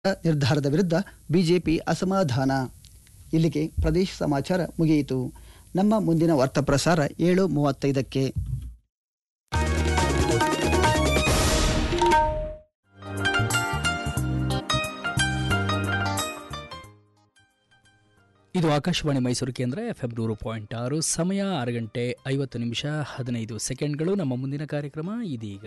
ನಿರ್ಧಾರದ ವಿರುದ್ಧ ಬಿಜೆಪಿ ಅಸಮಾಧಾನ ಇಲ್ಲಿಗೆ ಪ್ರದೇಶ ಸಮಾಚಾರ ಮುಗಿಯಿತು ನಮ್ಮ ಮುಂದಿನ ವಾರ್ತಾ ಪ್ರಸಾರ ಏಳು ಮೂವತ್ತೈದಕ್ಕೆ ಇದು ಆಕಾಶವಾಣಿ ಮೈಸೂರು ಕೇಂದ್ರ ಎಫ್ ಎಂ ನೂರು ಪಾಯಿಂಟ್ ಆರು ಸಮಯ ಆರು ಗಂಟೆ ಐವತ್ತು ನಿಮಿಷ ಹದಿನೈದು ಸೆಕೆಂಡ್ಗಳು ನಮ್ಮ ಮುಂದಿನ ಕಾರ್ಯಕ್ರಮ ಇದೀಗ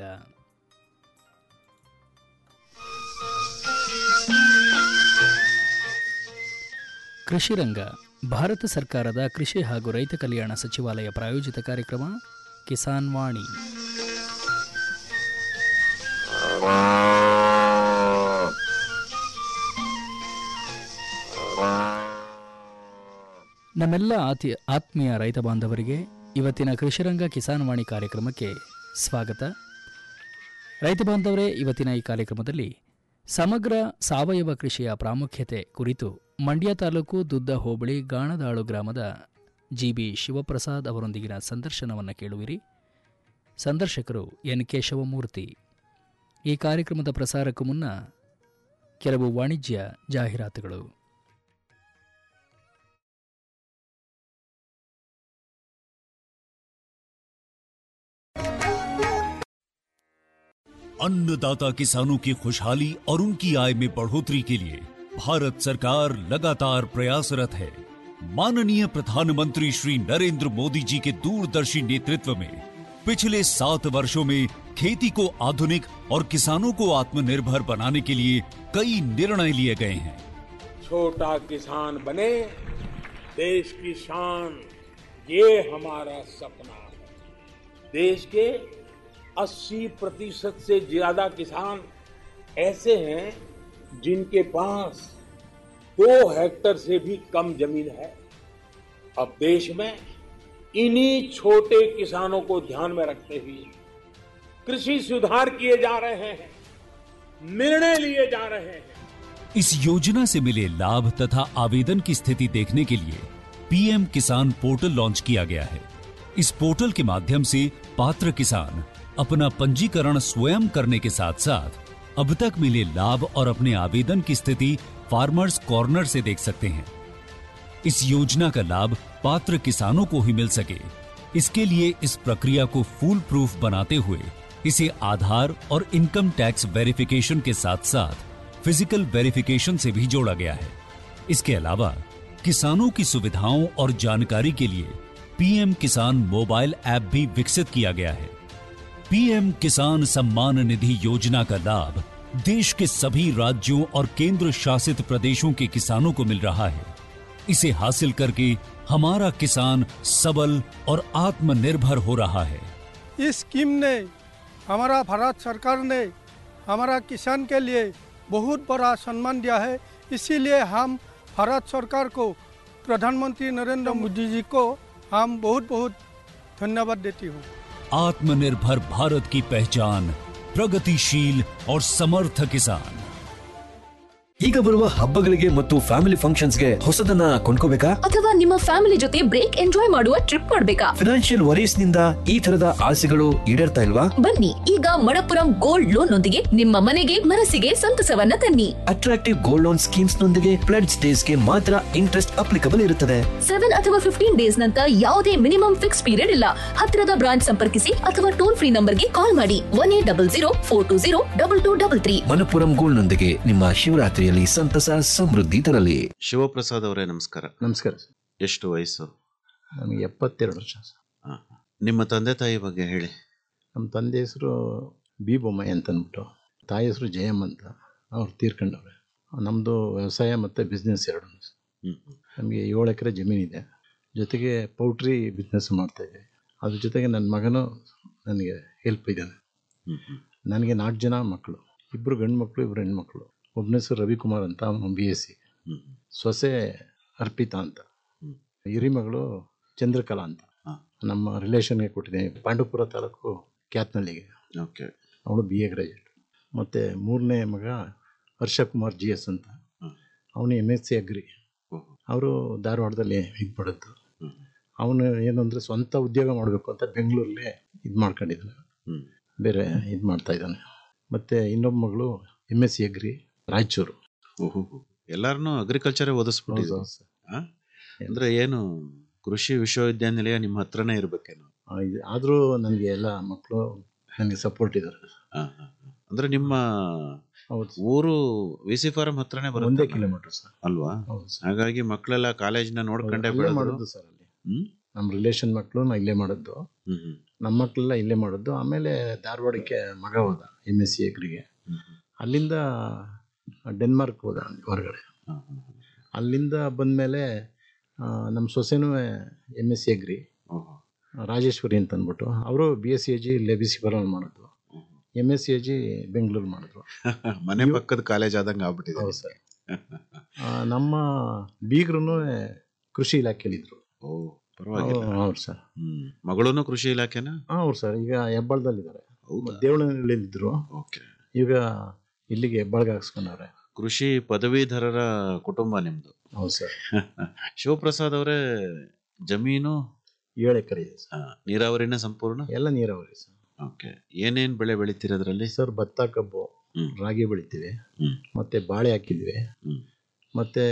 ಕೃಷಿ ರಂಗ ಭಾರತ ಸರ್ಕಾರದ ಕೃಷಿ ಹಾಗೂ ರೈತ ಕಲ್ಯಾಣ ಸಚಿವಾಲಯ ಪ್ರಾಯೋಜಿತ ಕಾರ್ಯಕ್ರಮ ಕಿಸಾನ್ ವಾಣಿ ನಮ್ಮೆಲ್ಲ ಆತಿ ಆತ್ಮೀಯ ರೈತ ಬಾಂಧವರಿಗೆ ಇವತ್ತಿನ ಕೃಷಿರಂಗ ಕಿಸಾನ್ ವಾಣಿ ಕಾರ್ಯಕ್ರಮಕ್ಕೆ ಸ್ವಾಗತ ರೈತ ಬಾಂಧವರೇ ಇವತ್ತಿನ ಈ ಕಾರ್ಯಕ್ರಮದಲ್ಲಿ ಸಮಗ್ರ ಸಾವಯವ ಕೃಷಿಯ ಪ್ರಾಮುಖ್ಯತೆ ಕುರಿತು ಮಂಡ್ಯ ತಾಲೂಕು ದುದ್ದ ಹೋಬಳಿ ಗಾಣದಾಳು ಗ್ರಾಮದ ಜಿ ಬಿ ಶಿವಪ್ರಸಾದ್ ಅವರೊಂದಿಗಿನ ಸಂದರ್ಶನವನ್ನು ಕೇಳುವಿರಿ ಸಂದರ್ಶಕರು ಎನ್ ಕೇಶವಮೂರ್ತಿ ಈ ಕಾರ್ಯಕ್ರಮದ ಪ್ರಸಾರಕ್ಕೂ ಮುನ್ನ ಕೆಲವು ವಾಣಿಜ್ಯ ಜಾಹೀರಾತುಗಳು अन्नदाता किसानों की खुशहाली और उनकी आय में बढ़ोतरी के लिए भारत सरकार लगातार प्रयासरत है माननीय प्रधानमंत्री श्री नरेंद्र मोदी जी के दूरदर्शी नेतृत्व में पिछले सात वर्षों में खेती को आधुनिक और किसानों को आत्मनिर्भर बनाने के लिए कई निर्णय लिए गए हैं छोटा किसान बने देश की शान ये हमारा सपना है देश के 80 प्रतिशत से ज्यादा किसान ऐसे हैं जिनके पास दो हेक्टर से भी कम जमीन है अब देश में इन्हीं छोटे किसानों को ध्यान में रखते हुए कृषि सुधार किए जा रहे हैं निर्णय लिए जा रहे हैं इस योजना से मिले लाभ तथा आवेदन की स्थिति देखने के लिए पीएम किसान पोर्टल लॉन्च किया गया है इस पोर्टल के माध्यम से पात्र किसान अपना पंजीकरण स्वयं करने के साथ साथ अब तक मिले लाभ और अपने आवेदन की स्थिति फार्मर्स कॉर्नर से देख सकते हैं इस योजना का लाभ पात्र किसानों को ही मिल सके इसके लिए इस प्रक्रिया को फूल प्रूफ बनाते हुए इसे आधार और इनकम टैक्स वेरिफिकेशन के साथ साथ फिजिकल वेरिफिकेशन से भी जोड़ा गया है इसके अलावा किसानों की सुविधाओं और जानकारी के लिए पीएम किसान मोबाइल ऐप भी विकसित किया गया है पीएम किसान सम्मान निधि योजना का लाभ देश के सभी राज्यों और केंद्र शासित प्रदेशों के किसानों को मिल रहा है इसे हासिल करके हमारा किसान सबल और आत्मनिर्भर हो रहा है इस स्कीम ने हमारा भारत सरकार ने हमारा किसान के लिए बहुत बड़ा सम्मान दिया है इसीलिए हम भारत सरकार को प्रधानमंत्री नरेंद्र मोदी जी को हम बहुत बहुत धन्यवाद देती हूँ आत्मनिर्भर भारत की पहचान प्रगतिशील और समर्थ किसान ಈಗ ಬರುವ ಹಬ್ಬಗಳಿಗೆ ಮತ್ತು ಫ್ಯಾಮಿಲಿ ಫಂಕ್ಷನ್ಸ್ಗೆ ಹೊಸದನ್ನ ಕೊಂಡ್ಕೋಬೇಕಾ ಅಥವಾ ನಿಮ್ಮ ಫ್ಯಾಮಿಲಿ ಜೊತೆ ಬ್ರೇಕ್ ಎಂಜಾಯ್ ಮಾಡುವ ಟ್ರಿಪ್ ಮಾಡ್ಬೇಕಾ ಫಿನಾನ್ಷಿಯಲ್ ವರೀಸ್ ನಿಂದ ಈ ತರದ ಆಸೆಗಳು ಈಡೇರ್ತಾ ಇಲ್ವಾ ಬನ್ನಿ ಈಗ ಮಣಪುರಂ ಗೋಲ್ಡ್ ಲೋನ್ ನೊಂದಿಗೆ ನಿಮ್ಮ ಮನೆಗೆ ಮನಸ್ಸಿಗೆ ಸಂತಸವನ್ನ ತನ್ನಿ ಅಟ್ರಾಕ್ಟಿವ್ ಗೋಲ್ಡ್ ಲೋನ್ ಸ್ಕೀಮ್ಸ್ ನೊಂದಿಗೆ ಪ್ಲಡ್ ಡೇಸ್ ಗೆ ಮಾತ್ರ ಇಂಟ್ರೆಸ್ಟ್ ಅಪ್ಲಿಕಬಲ್ ಇರುತ್ತದೆ ಸೆವೆನ್ ಅಥವಾ ಫಿಫ್ಟೀನ್ ಡೇಸ್ ನಂತರ ಯಾವುದೇ ಮಿನಿಮಮ್ ಫಿಕ್ಸ್ ಪೀರಿಯಡ್ ಇಲ್ಲ ಹತ್ತಿರದ ಬ್ರಾಂಚ್ ಸಂಪರ್ಕಿಸಿ ಅಥವಾ ಟೋಲ್ ಫ್ರೀ ನಂಬರ್ಗೆ ಕಾಲ್ ಮಾಡಿ one eight double zero four two zero double two double three Manappuram gold ನೊಂದಿಗೆ ನಿಮ್ಮ ಶಿವರಾತ್ರಿಯಲ್ಲಿ ಸಂತಸ ಸಮೃದ್ಧಿ ತರಲಿ ಶಿವಪ್ರಸಾದ್ ಅವರೇ ನಮಸ್ಕಾರ ನಮಸ್ಕಾರ ಸರ್ ಎಷ್ಟು ವಯಸ್ಸು ನನಗೆ ಎಪ್ಪತ್ತೆರಡು ವರ್ಷ ಸರ್ ಆ, ನಿಮ್ಮ ತಂದೆ ತಾಯಿ ಬಗ್ಗೆ ಹೇಳಿ ನಮ್ಮ ತಂದೆ ಹೆಸರು ಬಿ ಬೊಮ್ಮಯ್ಯ ಅಂತ ಅಂದ್ಬಿಟ್ಟು ತಾಯಿ ಹೆಸರು ಜಯಮ್ಮ ಅಂತ ಅವ್ರು ತೀರ್ಕೊಂಡವ್ರೆ ನಮ್ಮದು ವ್ಯವಸಾಯ ಮತ್ತು ಬಿಸ್ನೆಸ್ ಎರಡು ಹ್ಮ್ ನಮಗೆ ಏಳು ಎಕರೆ ಜಮೀನಿದೆ ಜೊತೆಗೆ ಪೌಲ್ಟ್ರಿ ಬಿಸ್ನೆಸ್ ಮಾಡ್ತಾಯಿದ್ದೆ ಅದ್ರ ಜೊತೆಗೆ ನನ್ನ ಮಗನೂ ನನಗೆ ಹೆಲ್ಪ್ ಇದ್ದಾನೆ ಹ್ಮ್ ಹ್ಮ್ ನನಗೆ ನಾಲ್ಕು ಜನ ಮಕ್ಕಳು ಇಬ್ಬರು ಗಂಡು ಮಕ್ಕಳು ಇಬ್ಬರು ಹೆಣ್ಮಕ್ಳು ಒಬ್ಬನ ಹೆಸರು ರವಿಕುಮಾರ್ ಅಂತ ಅವನು ಬಿ ಎಸ್ ಸಿ ಹ್ಮ್ ಸೊಸೆ ಅರ್ಪಿತಾ ಅಂತ ಹ್ಮ್. ಹಿರಿಮಗಳು ಚಂದ್ರಕಲಾ ಅಂತ ಹಾ. ನಮ್ಮ ರಿಲೇಷನ್ಗೆ ಕೊಟ್ಟಿದ್ದೀನಿ ಪಾಂಡುಪುರ ತಾಲೂಕು ಕ್ಯಾತ್ನಳ್ಳಿಗೆ ಓಕೆ ಅವಳು ಬಿ ಎ ಗ್ರಾಜುಯೇಟ್ ಮತ್ತು ಮೂರನೇ ಮಗ ಹರ್ಷಕುಮಾರ್ ಜಿ ಎಸ್ ಅಂತ ಹ್ಮ್. ಅವನು ಎಮ್ ಎಸ್ ಸಿ ಅಗ್ರಿ ಓಹ್. ಅವರು ಧಾರವಾಡದಲ್ಲಿ ಇದು ಪಡೆದು ಹ್ಮ್. ಅವನು ಏನಂದರೆ ಸ್ವಂತ ಉದ್ಯೋಗ ಮಾಡಬೇಕು ಅಂತ ಬೆಂಗಳೂರಲ್ಲೇ ಇದು ಮಾಡ್ಕೊಂಡಿದ್ದಾನೆ ಹ್ಮ್ ಬೇರೆ ಇದು ಮಾಡ್ತಾ ಇದ್ದಾನೆ ಮತ್ತು ಇನ್ನೊಬ್ಬ ಮಗಳು M S C agri Raichur ಓಹೋ ಎಲ್ಲಾರನು ಅಗ್ರಿಕಲ್ಚರೇ ಹೌದು ಓದಿಸ್ಬಿಟ್ಟಿದ್ರು ಹೌದು ಸರ್ ಆ? ಅಂದ್ರೆ ಏನು ಕೃಷಿ ವಿಶ್ವವಿದ್ಯಾನಿಲಯ ನಿಮ್ಮ ಹತ್ರನೇ ಇರ್ಬೇಕೇನೋ ಆ, ಇದು ಆದರೂ ನನಗೆ ಎಲ್ಲ ಮಕ್ಕಳು ನನಗೆ ಸಪೋರ್ಟ್ ಇದ್ದಾರೆ ಆ, ಆ, ಆ. ಅಂದ್ರೆ ನಿಮ್ಮ ಹೌದು ಸರ್. ಊರು ವಿ ಸಿ ಫಾರಂ ಹತ್ರನೇ ಒಂದೇ ಬರುತ್ತೆ ಕಿಲೋಮೀಟರ್ ಸರ್ ಅಲ್ವಾ ಹೌದು ಸರ್ ಹಾಗಾಗಿ ಮಕ್ಕಳೆಲ್ಲ ಕಾಲೇಜ್ನ ನೋಡ್ಕೊಂಡೇ ಅಲ್ಲೇ ಬೆಳೆದ್ರು ಮಾಡಿದ್ದು ಸರ್ ಅಲ್ಲಿ ಹ್ಮ್ ನಮ್ಮ ರಿಲೇಷನ್ ಮಕ್ಕಳು ನಾ ಇಲ್ಲೇ ಮಾಡಿದ್ದು ಹ್ಮ್ ಹ್ಮ್ ನಮ್ಮ ಮಕ್ಕಳೆಲ್ಲ ಇಲ್ಲೇ ಮಾಡಿದ್ದು ಆಮೇಲೆ ಧಾರವಾಡಕ್ಕೆ ಮಗ ಹೋದ ಎಮ್ ಎಸ್ ಸಿ ಎಗ್ರಿಗೆ ಹ್ಮ್ ಹ್ಮ್. ಅಲ್ಲಿಂದ ಡೆನ್ಮಾರ್ಕ್ ಹೋದ ಹೊರಗಡೆ ಆ, ಆ, ಆ. ಅಲ್ಲಿಂದ ಬಂದಮೇಲೆ ನಮ್ಮ ಸೊಸೆನೂ ಎಮ್ ಎಸ್ ಸಿ ಎಗ್ರಿ ಓಹೋ. ರಾಜೇಶ್ವರಿ ಅಂತ ಅಂದ್ಬಿಟ್ಟು ಅವರು B S C A G ಲೆಬಿಸಿ ಬರೋಲ್ ಮಾಡಿದ್ರು M S C A G Bengaluru ಮಾಡಿದ್ರು ಮನೆ ಪಕ್ಕದ ಕಾಲೇಜ್ ಆದಂಗೆ ಆಗ್ಬಿಟ್ಟಿದೆ ಹೌದು ಸರ್ ಆ, ನಮ್ಮ ಬೀಗ್ರು ಕೃಷಿ ಇಲಾಖೆಯಲ್ಲಿದ್ದರು ಓ ಪರವಾಗಿಲ್ಲ ಹೌದು ಸರ್ ಹ್ಮ್ ಮಗಳೂನು ಕೃಷಿ ಇಲಾಖೆನಾ ಹೌದು ಸರ್ ಈಗ ಹೆಬ್ಬಾಳದಲ್ಲಿದ್ದಾರೆ ಹೌದಾ ದೇವಳಹಳ್ಳಿಯಲ್ಲಿದ್ದರು ಓಕೆ ಈಗ ಇಲ್ಲಿಗೆ ಹೆಬ್ಬಾಳ್ಗೆ ಹಾಕ್ಸ್ಕೊಂಡವ್ರೆ ಕೃಷಿ ಪದವೀಧರರ ಕುಟುಂಬ ನಿಮ್ದು ಹೌದು ಸರ್ ಶಿವಪ್ರಸಾದ್ ಅವರೇ ಜಮೀನು ಏಳು ಎಕರೆ ಇದೆ ಸರ್ ಆ, ನೀರಾವರಿನ ಸಂಪೂರ್ಣ ಎಲ್ಲ ನೀರಾವರಿ ಸರ್ ಓಕೆ ಏನೇನ್ ಬೆಳೆ ಬೆಳಿತೀರದ್ರಲ್ಲಿ ಸರ್ ಭತ್ತ ಕಬ್ಬು ಹ್ಮ್. ರಾಗಿ ಬೆಳಿತೀವಿ ಹ್ಮ್. ಮತ್ತೆ ಬಾಳೆ ಹಾಕಿದ್ವಿ ಹ್ಮ್. ಮತ್ತೆ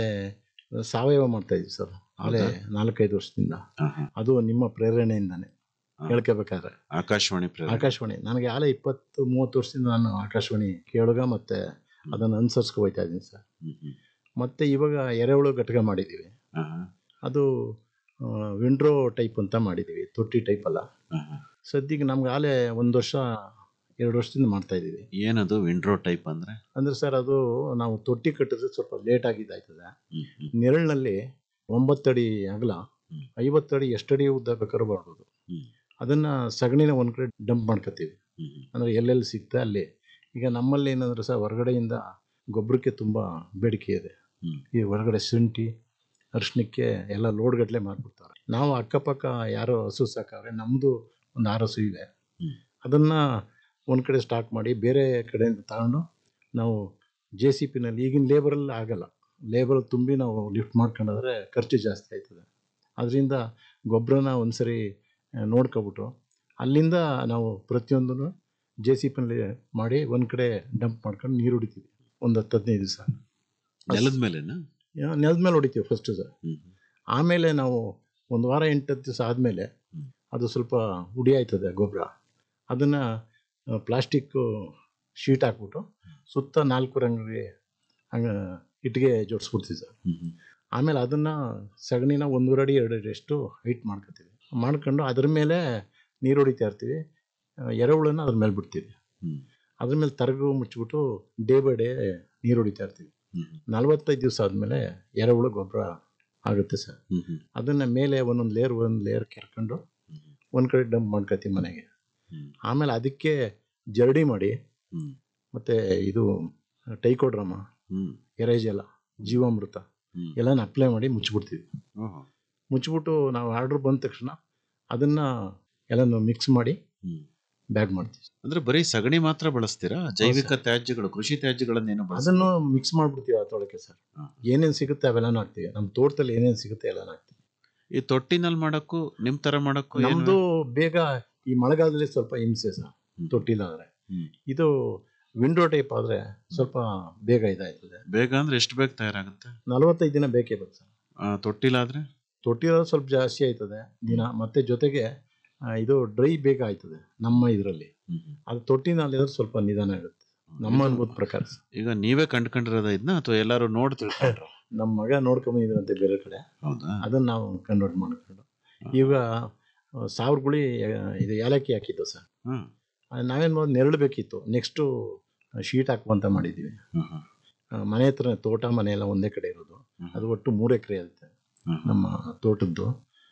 ಸಾವಯವ ಮಾಡ್ತಾ ಇದ್ವಿ ಸರ್ ಆಲೆ ನಾಲ್ಕೈದು ವರ್ಷದಿಂದ ಅದು ನಿಮ್ಮ ಪ್ರೇರಣೆಯಿಂದಾನೆ ಹಾ. ಹೇಳ್ಕೋಬೇಕಾದ್ರೆ ಆಕಾಶವಾಣಿ ಪ್ರೇರಣೆ ಆಕಾಶವಾಣಿ ನನಗೆ ಆಲೆ ಇಪ್ಪತ್ತು ಮೂವತ್ತು ವರ್ಷದಿಂದ ನಾನು ಆಕಾಶವಾಣಿ ಕೇಳುಗ ಮತ್ತೆ ಅದನ್ನು ಅನುಸರಿಸ್ಕೊ ಹೋಗ್ತಾ ಇದ್ದೀನಿ ಸರ್ ಹ್ಮ್, ಹ್ಮ್. ಮತ್ತೆ ಇವಾಗ ಎರೆಹುಳು ಘಟಕ ಮಾಡಿದ್ದೀವಿ ಆಹಾ, ಅದು ವಿಂಡ್ರೋ ಟೈಪ್ ಅಂತ ಮಾಡಿದ್ದೀವಿ ತೊಟ್ಟಿ ಟೈಪ್ ಅಲ್ಲ ಆಹಾ. ಸದ್ಯಕ್ಕೆ ನಮ್ಗೆ ಆಲೆ ಒಂದು ವರ್ಷ ಎರಡು ವರ್ಷದಿಂದ ಮಾಡ್ತಾ ಇದ್ದೀವಿ ಏನದು ವಿಂಡ್ರೋ ಟೈಪ್ ಅಂದ್ರೆ ಅಂದ್ರೆ ಸರ್ ಅದು ನಾವು ತೊಟ್ಟಿ ಕಟ್ಟಿದ್ರೆ ಸ್ವಲ್ಪ ಲೇಟ್ ಆಗಿದ್ದಾಯ್ತದೆ ಹ್ಮ್, ಹ್ಮ್, ನೆರಳಿನಲ್ಲಿ ಒಂಬತ್ತಡಿ ಅಗಲ ಹ್ಮ್. ಐವತ್ತಡಿ ಎಷ್ಟಡಿ ಉದ್ದ ಬೇಕಾದ್ರೂ ಮಾಡ್ಬೋದು ಹ್ಮ್. ಅದನ್ನ ಸಗಣಿನ ಒಂದ್ ಕಡೆ ಡಂಪ್ ಮಾಡ್ಕೋತೀವಿ ಹ್ಮ್, ಹ್ಮ್. ಅಂದ್ರೆ ಎಲ್ಲೆಲ್ಲಿ ಸಿಗ್ತಾ ಅಲ್ಲಿ ಈಗ ನಮ್ಮಲ್ಲಿ ಏನಂದ್ರೆ ಸರ್ ಹೊರಗಡೆಯಿಂದ ಗೊಬ್ಬರಕ್ಕೆ ತುಂಬ ಬೇಡಿಕೆ ಇದೆ ಹ್ಮ್. ಈ ಹೊರಗಡೆ ಶುಂಠಿ ಅರಿಶಿಣಕ್ಕೆ ಎಲ್ಲ ಲೋಡ್ಗಟ್ಟಲೆ ಮಾರ್ಬಿಡ್ತಾರೆ ನಾವು ಅಕ್ಕಪಕ್ಕ ಯಾರೋ ಹಸು ಸಾಕವ್ರೆ ನಮ್ಮದು ಒಂದು ಆರು ಹಸು ಇವೆ ಹ್ಮ್. ಅದನ್ನು ಒಂದು ಕಡೆ ಸ್ಟಾಕ್ ಮಾಡಿ ಬೇರೆ ಕಡೆಯಿಂದ ತಗೊಂಡು ನಾವು ಜೆ ಸಿ ಪಿನಲ್ಲಿ ಈಗಿನ ಲೇಬರಲ್ಲಿ ಆಗಲ್ಲ ಲೇಬರ್ ತುಂಬಿ ನಾವು ಲಿಫ್ಟ್ ಮಾಡ್ಕೊಂಡಾದ್ರೆ ಖರ್ಚು ಜಾಸ್ತಿ ಆಯ್ತದೆ ಅದರಿಂದ ಗೊಬ್ಬರನ ಒಂದ್ಸರಿ ಆ, ನೋಡ್ಕೊಬಿಟ್ಟು ಅಲ್ಲಿಂದ ನಾವು ಪ್ರತಿಯೊಂದನ್ನು ಜೆ ಸಿ ಪಿನಲ್ಲಿ ಮಾಡಿ ಒಂದು ಕಡೆ ಡಂಪ್ ಮಾಡ್ಕೊಂಡು ನೀರು ಹೊಡಿತೀವಿ ಒಂದು ಹತ್ತು ಹದಿನೈದು ದಿವಸ ನೆಲದ ಮೇಲೆನಾ ನೆಲದ ಮೇಲೆ ಹೊಡಿತೀವಿ ಫಸ್ಟು ಸರ್ ಹ್ಮ್. ಆಮೇಲೆ ನಾವು ಒಂದು ವಾರ ಎಂಟು ಹತ್ತು ದಿವಸ ಆದಮೇಲೆ ಹ್ಮ್. ಅದು ಸ್ವಲ್ಪ ಹುಡಿ ಆಯ್ತದೆ ಗೊಬ್ಬರ ಅದನ್ನು ಪ್ಲಾಸ್ಟಿಕ್ಕು ಶೀಟ್ ಹಾಕ್ಬಿಟ್ಟು ಸುತ್ತ ನಾಲ್ಕು ರಂಗಿಗೆ ಹಂಗೆ ಇಟ್ಟಿಗೆ ಜೋಡಿಸ್ಬಿಡ್ತೀವಿ ಸರ್ ಹ್ಮ್, ಹ್ಮ್. ಆಮೇಲೆ ಅದನ್ನು ಸಗಣಿನ ಒಂದೂವರೆ ಅಡಿ ಎರಡು ಅಡಿ ಅಷ್ಟು ಹೈಟ್ ಮಾಡ್ಕೊತೀವಿ ಮಾಡ್ಕೊಂಡು ಅದ್ರ ಮೇಲೆ ನೀರು ಹೊಡಿತಾ ಇರ್ತೀವಿ ಆ, ಎರೆಹುಳನ್ನ ಅದ್ರ ಮೇಲೆ ಬಿಡ್ತೀವಿ ಹ್ಮ್. ಅದ್ರ ಮೇಲೆ ತರಗು ಮುಚ್ಚಿಬಿಟ್ಟು ಡೇ ಬೈ ಡೇ ನೀರು ಹೊಡಿತಾ ಇರ್ತೀವಿ ಹ್ಮ್, ನಲವತ್ತೈದು ದಿವಸ ಆದಮೇಲೆ ಎರೆಹುಳು ಗೊಬ್ಬರ ಆಗುತ್ತೆ ಸರ್ ಹ್ಮ್, ಹ್ಮ್. ಅದನ್ನು ಮೇಲೆ ಒಂದೊಂದು ಲೇಯರ್ ಒಂದು ಲೇಯರ್ ಕೆರ್ಕೊಂಡು ಒಂದು ಕಡೆ ಡಂಪ್ ಮಾಡ್ಕೊತೀವಿ ಮನೆಗೆ ಹ್ಮ್. ಆಮೇಲೆ ಅದಕ್ಕೆ ಜರಡಿ ಮಾಡಿ ಹ್ಮ್. ಮತ್ತು ಇದು ಟೈಕೋಡ್ರಮ ಹ್ಮ್. ಎರೇಜೆಲ್ಲ ಜೀವಾಮೃತ ಹ್ಮ್. ಎಲ್ಲನ ಅಪ್ಲೈ ಮಾಡಿ ಮುಚ್ಚಿಬಿಡ್ತೀವಿ ಓಹೋ. ಮುಚ್ಚಿಬಿಟ್ಟು ನಾವು ಆರ್ಡ್ರ್ ಬಂದ ತಕ್ಷಣ ಅದನ್ನು ಎಲ್ಲನೂ ಮಿಕ್ಸ್ ಮಾಡಿ ಹ್ಮ್. ಬ್ಯಾಗ್ ಮಾಡ್ತೀವಿ ಅಂದ್ರೆ ಬರೀ ಸಗಣಿ ಮಾತ್ರ ಬಳಸ್ತೀರಾ ಜೈವಿಕ ತ್ಯಾಜ್ಯಗಳು ಕೃಷಿ ತ್ಯಾಜ್ಯಗಳನ್ನೇನು ಬಳಸಲ್ಲ ಅದನ್ನು ಮಿಕ್ಸ್ ಮಾಡಿಬಿಡ್ತೀವಿ ಆ ತೊಳಕ್ಕೆ ಸರ್ ಹಾ. ಏನೇನು ಸಿಗುತ್ತೆ ಅವೆಲ್ಲನೂ ಹಾಕ್ತೀವಿ ನಮ್ಮ ತೋಟದಲ್ಲಿ ಏನೇನು ಸಿಗುತ್ತೆ ಎಲ್ಲನೂ ಹಾಕ್ತೀವಿ ಈ ತೊಟ್ಟಿನಲ್ಲಿ ಮಾಡಕ್ಕೂ ನಿಮ್ ತರ ಮಾಡಕ್ಕೂ ಏನು- ನಮ್ಮದು ಬೇಗ ಈ ಮಳೆಗಾಲದಲ್ಲಿ ಸ್ವಲ್ಪ ಹಿಂಸೆ ಸರ್ ಹ್ಮ್. ತೊಟ್ಟಿಲಾದ್ರೆ ಹ್ಮ್. ಇದು ವಿಂಡೋ ಟೈಪ್ ಆದರೆ ಸ್ವಲ್ಪ ಬೇಗ ಇದಾಯ್ತದೆ ಬೇಗ ಅಂದ್ರೆ ಎಷ್ಟು ಬೇಗ ತಯಾರಾಗುತ್ತೆ ನಲವತ್ತೈದು ದಿನ ಬೇಕೇ ಬೇಕು ಸರ್ ಆ, ತೊಟ್ಟಿಲಾದ್ರೆ ತೊಟ್ಟಿಲಾದ್ರೆ ಸ್ವಲ್ಪ ಜಾಸ್ತಿ ಆಯ್ತದೆ ದಿನ ಮತ್ತೆ ಜೊತೆಗೆ ಆ, ಇದು ಡ್ರೈ ಬೇಗ ಆಯ್ತದೆ ನಮ್ಮ ಇದರಲ್ಲಿ ಹ್ಮ್, ಹ್ಮ್. ಅದು ತೊಟ್ಟಿನಲ್ಲಿ ಇದ್ರೆ ಸ್ವಲ್ಪ ನಿಧಾನ ಆಗುತ್ತೆ ನಮ್ಮ ಇದು- ಅನುಭವದ ಪ್ರಕಾರ ಈಗ ನೀವೇ ಕಂಡ್ಕೊಂಡಿರೋದ ಇದನ್ನ ಅಥವಾ ಎಲ್ಲಾರು ನೋಡಿ ತಿಳ್ಕೊಂಡ್ರು ನಮ್ಮ ಮಗ ನೋಡ್ಕೊಂಬಂದಿದ್ರಂತೆ ಬೇರೆ ಕಡೆ ಹೌದಾ ಅದನ್ನು ನಾವು ಕನ್ವರ್ಟ್ ಮಾಡ್ಕೊಂಡು ಈಗ ಆ, ಸಾವಿರ ಗುಳಿ ಆ, ಇದು ಏಲಕ್ಕಿ ಹಾಕಿದ್ದು ಸರ್ ಹ್ಮ್ ನಾವೇನು ಮಾಡೋದು ನೆರಳು ಬೇಕಿತ್ತು ನೆಕ್ಸ್ಟು ಶೀಟ್ ಹಾಕುವಂತ ಮಾಡಿದ್ದೀವಿ ಹ್ಮ್, ಹ್ಮ್. ಆ, ಮನೆ ಹತ್ರ ತೋಟ ಮನೆ ಎಲ್ಲ ಒಂದೇ ಕಡೆ ಇರೋದು ಹ್ಮ್. ಅದು ಒಟ್ಟು ಮೂರು ಎಕರೆ ಇರುತ್ತೆ ಹ್ಮ್, ಹ್ಮ್. ನಮ್ಮ ತೋಟದ್ದು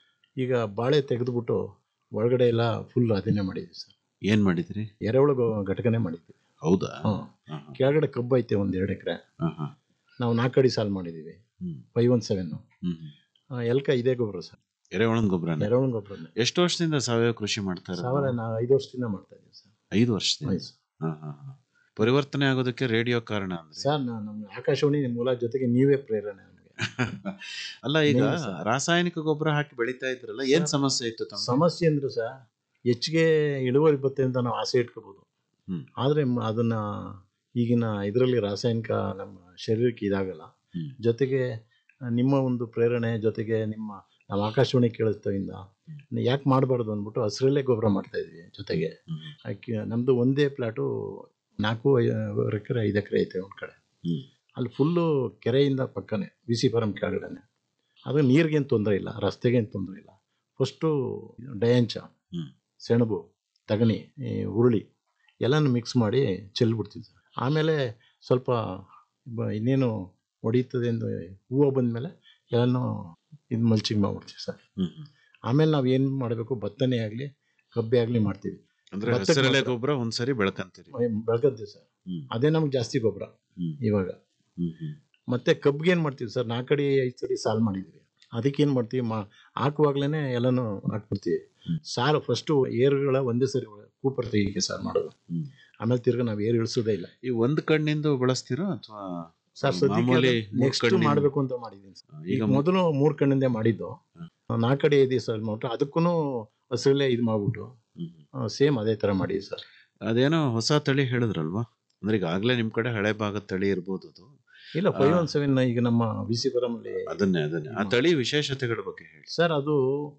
ಈಗ ಬಾಳೆ ತೆಗೆದುಬಿಟ್ಟು ಒಳಗಡೆ ಎಲ್ಲ ಫುಲ್ ಅದನ್ನೇ ಮಾಡಿದ್ವಿ ಸರ್ ಏನ್ ಮಾಡಿದ್ರಿ ಎರೆಹುಳು ಗೊ- ಘಟಕನೇ ಮಾಡಿದ್ವಿ ಹೌದಾ ಹ್ಞೂ ಹಾ, ಕೆಳಗಡೆ ಕಬ್ಬು ಐತೆ ಒಂದು ಎರಡು ಎಕರೆ ಹಾ, ಹಾ. ನಾವು ನಾಲ್ಕು ಅಡಿ ಸಾಲು ಮಾಡಿದ್ದೀವಿ ಹ್ಮ್, ಫೈವ್ ಒನ್ ಸೆವೆನ್ನು ಹ್ಮ್, ಹ್ಮ್. ಎಲ್ಕ ಇದೇ ಗೊಬ್ಬರ ಸರ್ ಎರೆಹುಳನ ಗೊಬ್ಬರನ ಎರೆಹುಳು ಗೊಬ್ಬರನೇ ಎಷ್ಟು ವರ್ಷದಿಂದ ಸಾವಯವ ಕೃಷಿ ಮಾಡ್ತಾ ಸಾವಿರ ಇರೋದು ನಾವು ಐದು ವರ್ಷದಿಂದ ಮಾಡ್ತಾ ಇದ್ದೀವಿ ಸರ್ ಐದು ವರ್ಷದಿಂದ ಆಯ್ತು ಸರ್. ಹಾ, ಹಾ, ಹಾ. ಪರಿವರ್ತನೆ ಆಗೋದಕ್ಕೆ ರೇಡಿಯೋ ಕಾರಣ ಅಂದ್ರೆ ಸರ್ ನಾನು ನಮ್ಮ ಆಕಾಶವಾಣಿ ಮೂಲ ಜೊತೆಗೆ ನೀವೇ ಪ್ರೇರಣೆ ನಮಗೆ ಅಲ್ಲ ಈಗ ಮೇಲು ಸರ್. ರಾಸಾಯನಿಕ ಗೊಬ್ಬರ ಹಾಕಿ ಬೆಳಿತಾ ಇದ್ರಲ್ಲ ಏನ್ ಸಮಸ್ಯೆ ಇತ್ತು ತಮ್ಮ ಸಮಸ್ಯೆ ಅಂದ್ರೆ ಸರ್ ಹೆಚ್ಚಿಗೆ ಇಳುವರಿ ಬರುತ್ತೆ ಅಂತ ನಾವು ಆಸೆ ಇಟ್ಕೋಬೋದು ಹ್ಮ್. ಆದರೆ ಅದನ್ನ ಈಗಿನ ಇದರಲ್ಲಿ ರಾಸಾಯನಿಕ ನಮ್ಮ ಶರೀರಕ್ಕೆ ಇದಾಗಲ್ಲ ಹ್ಮ್. ಜೊತೆಗೆ ಆ, ನಿಮ್ಮ ಒಂದು ಪ್ರೇರಣೆ ಜೊತೆಗೆ ನಿಮ್ಮ ನಾವು ಆಕಾಶವಾಣಿ ಕೇಳಿಸ್ತವಿಂದ ಯಾಕೆ ಮಾಡಬಾರ್ದು ಅಂದ್ಬಿಟ್ಟು ಹಸಿರಲ್ಲೇ ಗೊಬ್ಬರ ಮಾಡ್ತಾ ಇದ್ವಿ ಜೊತೆಗೆ ಹ್ಮ್. ಅಕ್ಕಿ- ನಮ್ದು ಒಂದೇ ಪ್ಲಾಟು ನಾಲ್ಕು ಐ- ಎಕರೆ ಐದು ಎಕರೆ ಐತೆ ಒಂದು ಕಡೆ ಹ್ಮ್. ಅಲ್ಲಿ ಫುಲ್ಲು ಕೆರೆಯಿಂದ ಪಕ್ಕನೇ ವಿ ಸಿ ಫಾರಂ ಕೆಳಗಡೆನೆ ಅದು ನೀರಿಗೇನು ತೊಂದರೆ ಇಲ್ಲ ರಸ್ತೆಗೇನು ತೊಂದರೆ ಇಲ್ಲ ಫಸ್ಟು ಡಯಾಂಚ ಹ್ಮ್. ಸೆಣಬು ತಗಣಿ ಈ ಉರುಳಿ ಎಲ್ಲನೂ ಮಿಕ್ಸ್ ಮಾಡಿ ಚೆಲ್ಬಿಡ್ತಿದ್ವಿ ಆಮೇಲೆ ಸ್ವಲ್ಪ ಬ- ಇನ್ನೇನು ಹೊಡೀತದೆ ಎಂದು ಹೂವು ಬಂದಮೇಲೆ ಎಲ್ಲನೂ ಇದು ಮಲ್ಚಿಂಗ್ ಮಾಡ್ಬಿಡ್ತೀವಿ ಸರ್ ಹ್ಮ್ ಹ್ಮ್. ಆಮೇಲೆ ನಾವು ಏನು ಮಾಡಬೇಕು ಭತ್ತನೇ ಆಗಲಿ ಕಬ್ಬೆ ಆಗಲಿ ಮಾಡ್ತೀವಿ ಅಂದ್ರೆ ಭತ್ತಕ್ಕೆ ಹಸಿರೆಲೆ ಮಾತ್ರ. ಗೊಬ್ಬರ ಒಂದ್ಸರಿ ಬೆಳ್ಕಂತೀರಿ ಬೆಳಗದ್ದೆ ಸರ್ ಹ್ಮ್. ಅದೇ ನಮ್ಗೆ ಜಾಸ್ತಿ ಗೊಬ್ಬರ ಹ್ಮ್. ಇವಾಗ ಹ್ಮ್ ಹ್ಮ್. ಮತ್ತೆ ಕಬ್ಬಿಗೆ ಏನು ಮಾಡ್ತೀವಿ ಸರ್ ನಾಲ್ಕಡಿ ಐದು ಸರಿ ಸಾಲು ಮಾಡಿದ್ವಿ ಅದಕ್ಕೆ ಏನು ಮಾಡ್ತೀವಿ ಮಾ ಹಾಕುವಾಗ್ಲೇ ಎಲ್ಲನೂ ಹಾಕ್ಬಿಡ್ತೀವಿ ಹ್ಮ್. ಸಾಲು ಫಸ್ಟು ಏರುಗಳ ಒಂದೇ ಸರಿ ಕೂಪರ್ ತೆಗಿಗೆ ಸಾರು ಮಾಡೋದು ಹ್ಮ್. ಆಮೇಲೆ ತಿರ್ಗಿ ನಾವು ಏರು ಇಳಿಸೋದೇ ಇಲ್ಲ ಈ ಒಂದ್ ಕಣ್ಣಿಂದ ಬಳಸ್ತೀರೋ ಅಥವಾ ಸರ್ ಮಾಮೂಲಿ ಸದ್ಯಕ್ಕೆ ಮೂರ್ ನೆಕ್ಸ್ಟ್ ಕಣ್ಣಿಂದ- ಮಾಡಬೇಕು ಅಂತ ಮಾಡಿದ್ದೀನಿ ಸರ್. ಈಗ ಈಗ ಮೊದಲು ಮೂರು ಕಣ್ಣಿಂದ ಮಾಡಿದ್ದು ನಾಲ್ಕಡಿ ಐದು ಸಾಲು ಮಾಡ್ಬಿಟ್ಟು ಅದಕ್ಕೂ ಹಸಿರಲ್ಲೇ ಇದು ಮಾಡ್ಬಿಟ್ಟು ಹ್ಮ್. ಸೇಮ್ ಅದೇ ಥರ ಮಾಡಿದ್ವಿ ಸರ್ ಅದೇನೋ ಹೊಸ ತಳಿ ಹೇಳಿದ್ರಲ್ವಾ ಅಂದ್ರೆ ಈಗಾಗ್ಲೇ ನಿಮ್ ಕಡೆ ಹಳೆ ಭಾಗದ ತಳಿ ಇರ್ಬೋದು ಅದು ಇಲ್ಲ ಫೈವ್ ಒನ್ ಸೆವೆನ್ ಈಗ ನಮ್ಮ ವಿ ಸಿ ಅಲ್ಲಿ ಅದನ್ನೇ ಅದನ್ನೇ ಆ ತಳಿ ವಿಶೇಷತೆಗಳ ಬಗ್ಗೆ ಹೇಳಿ ಸರ್ ಅದು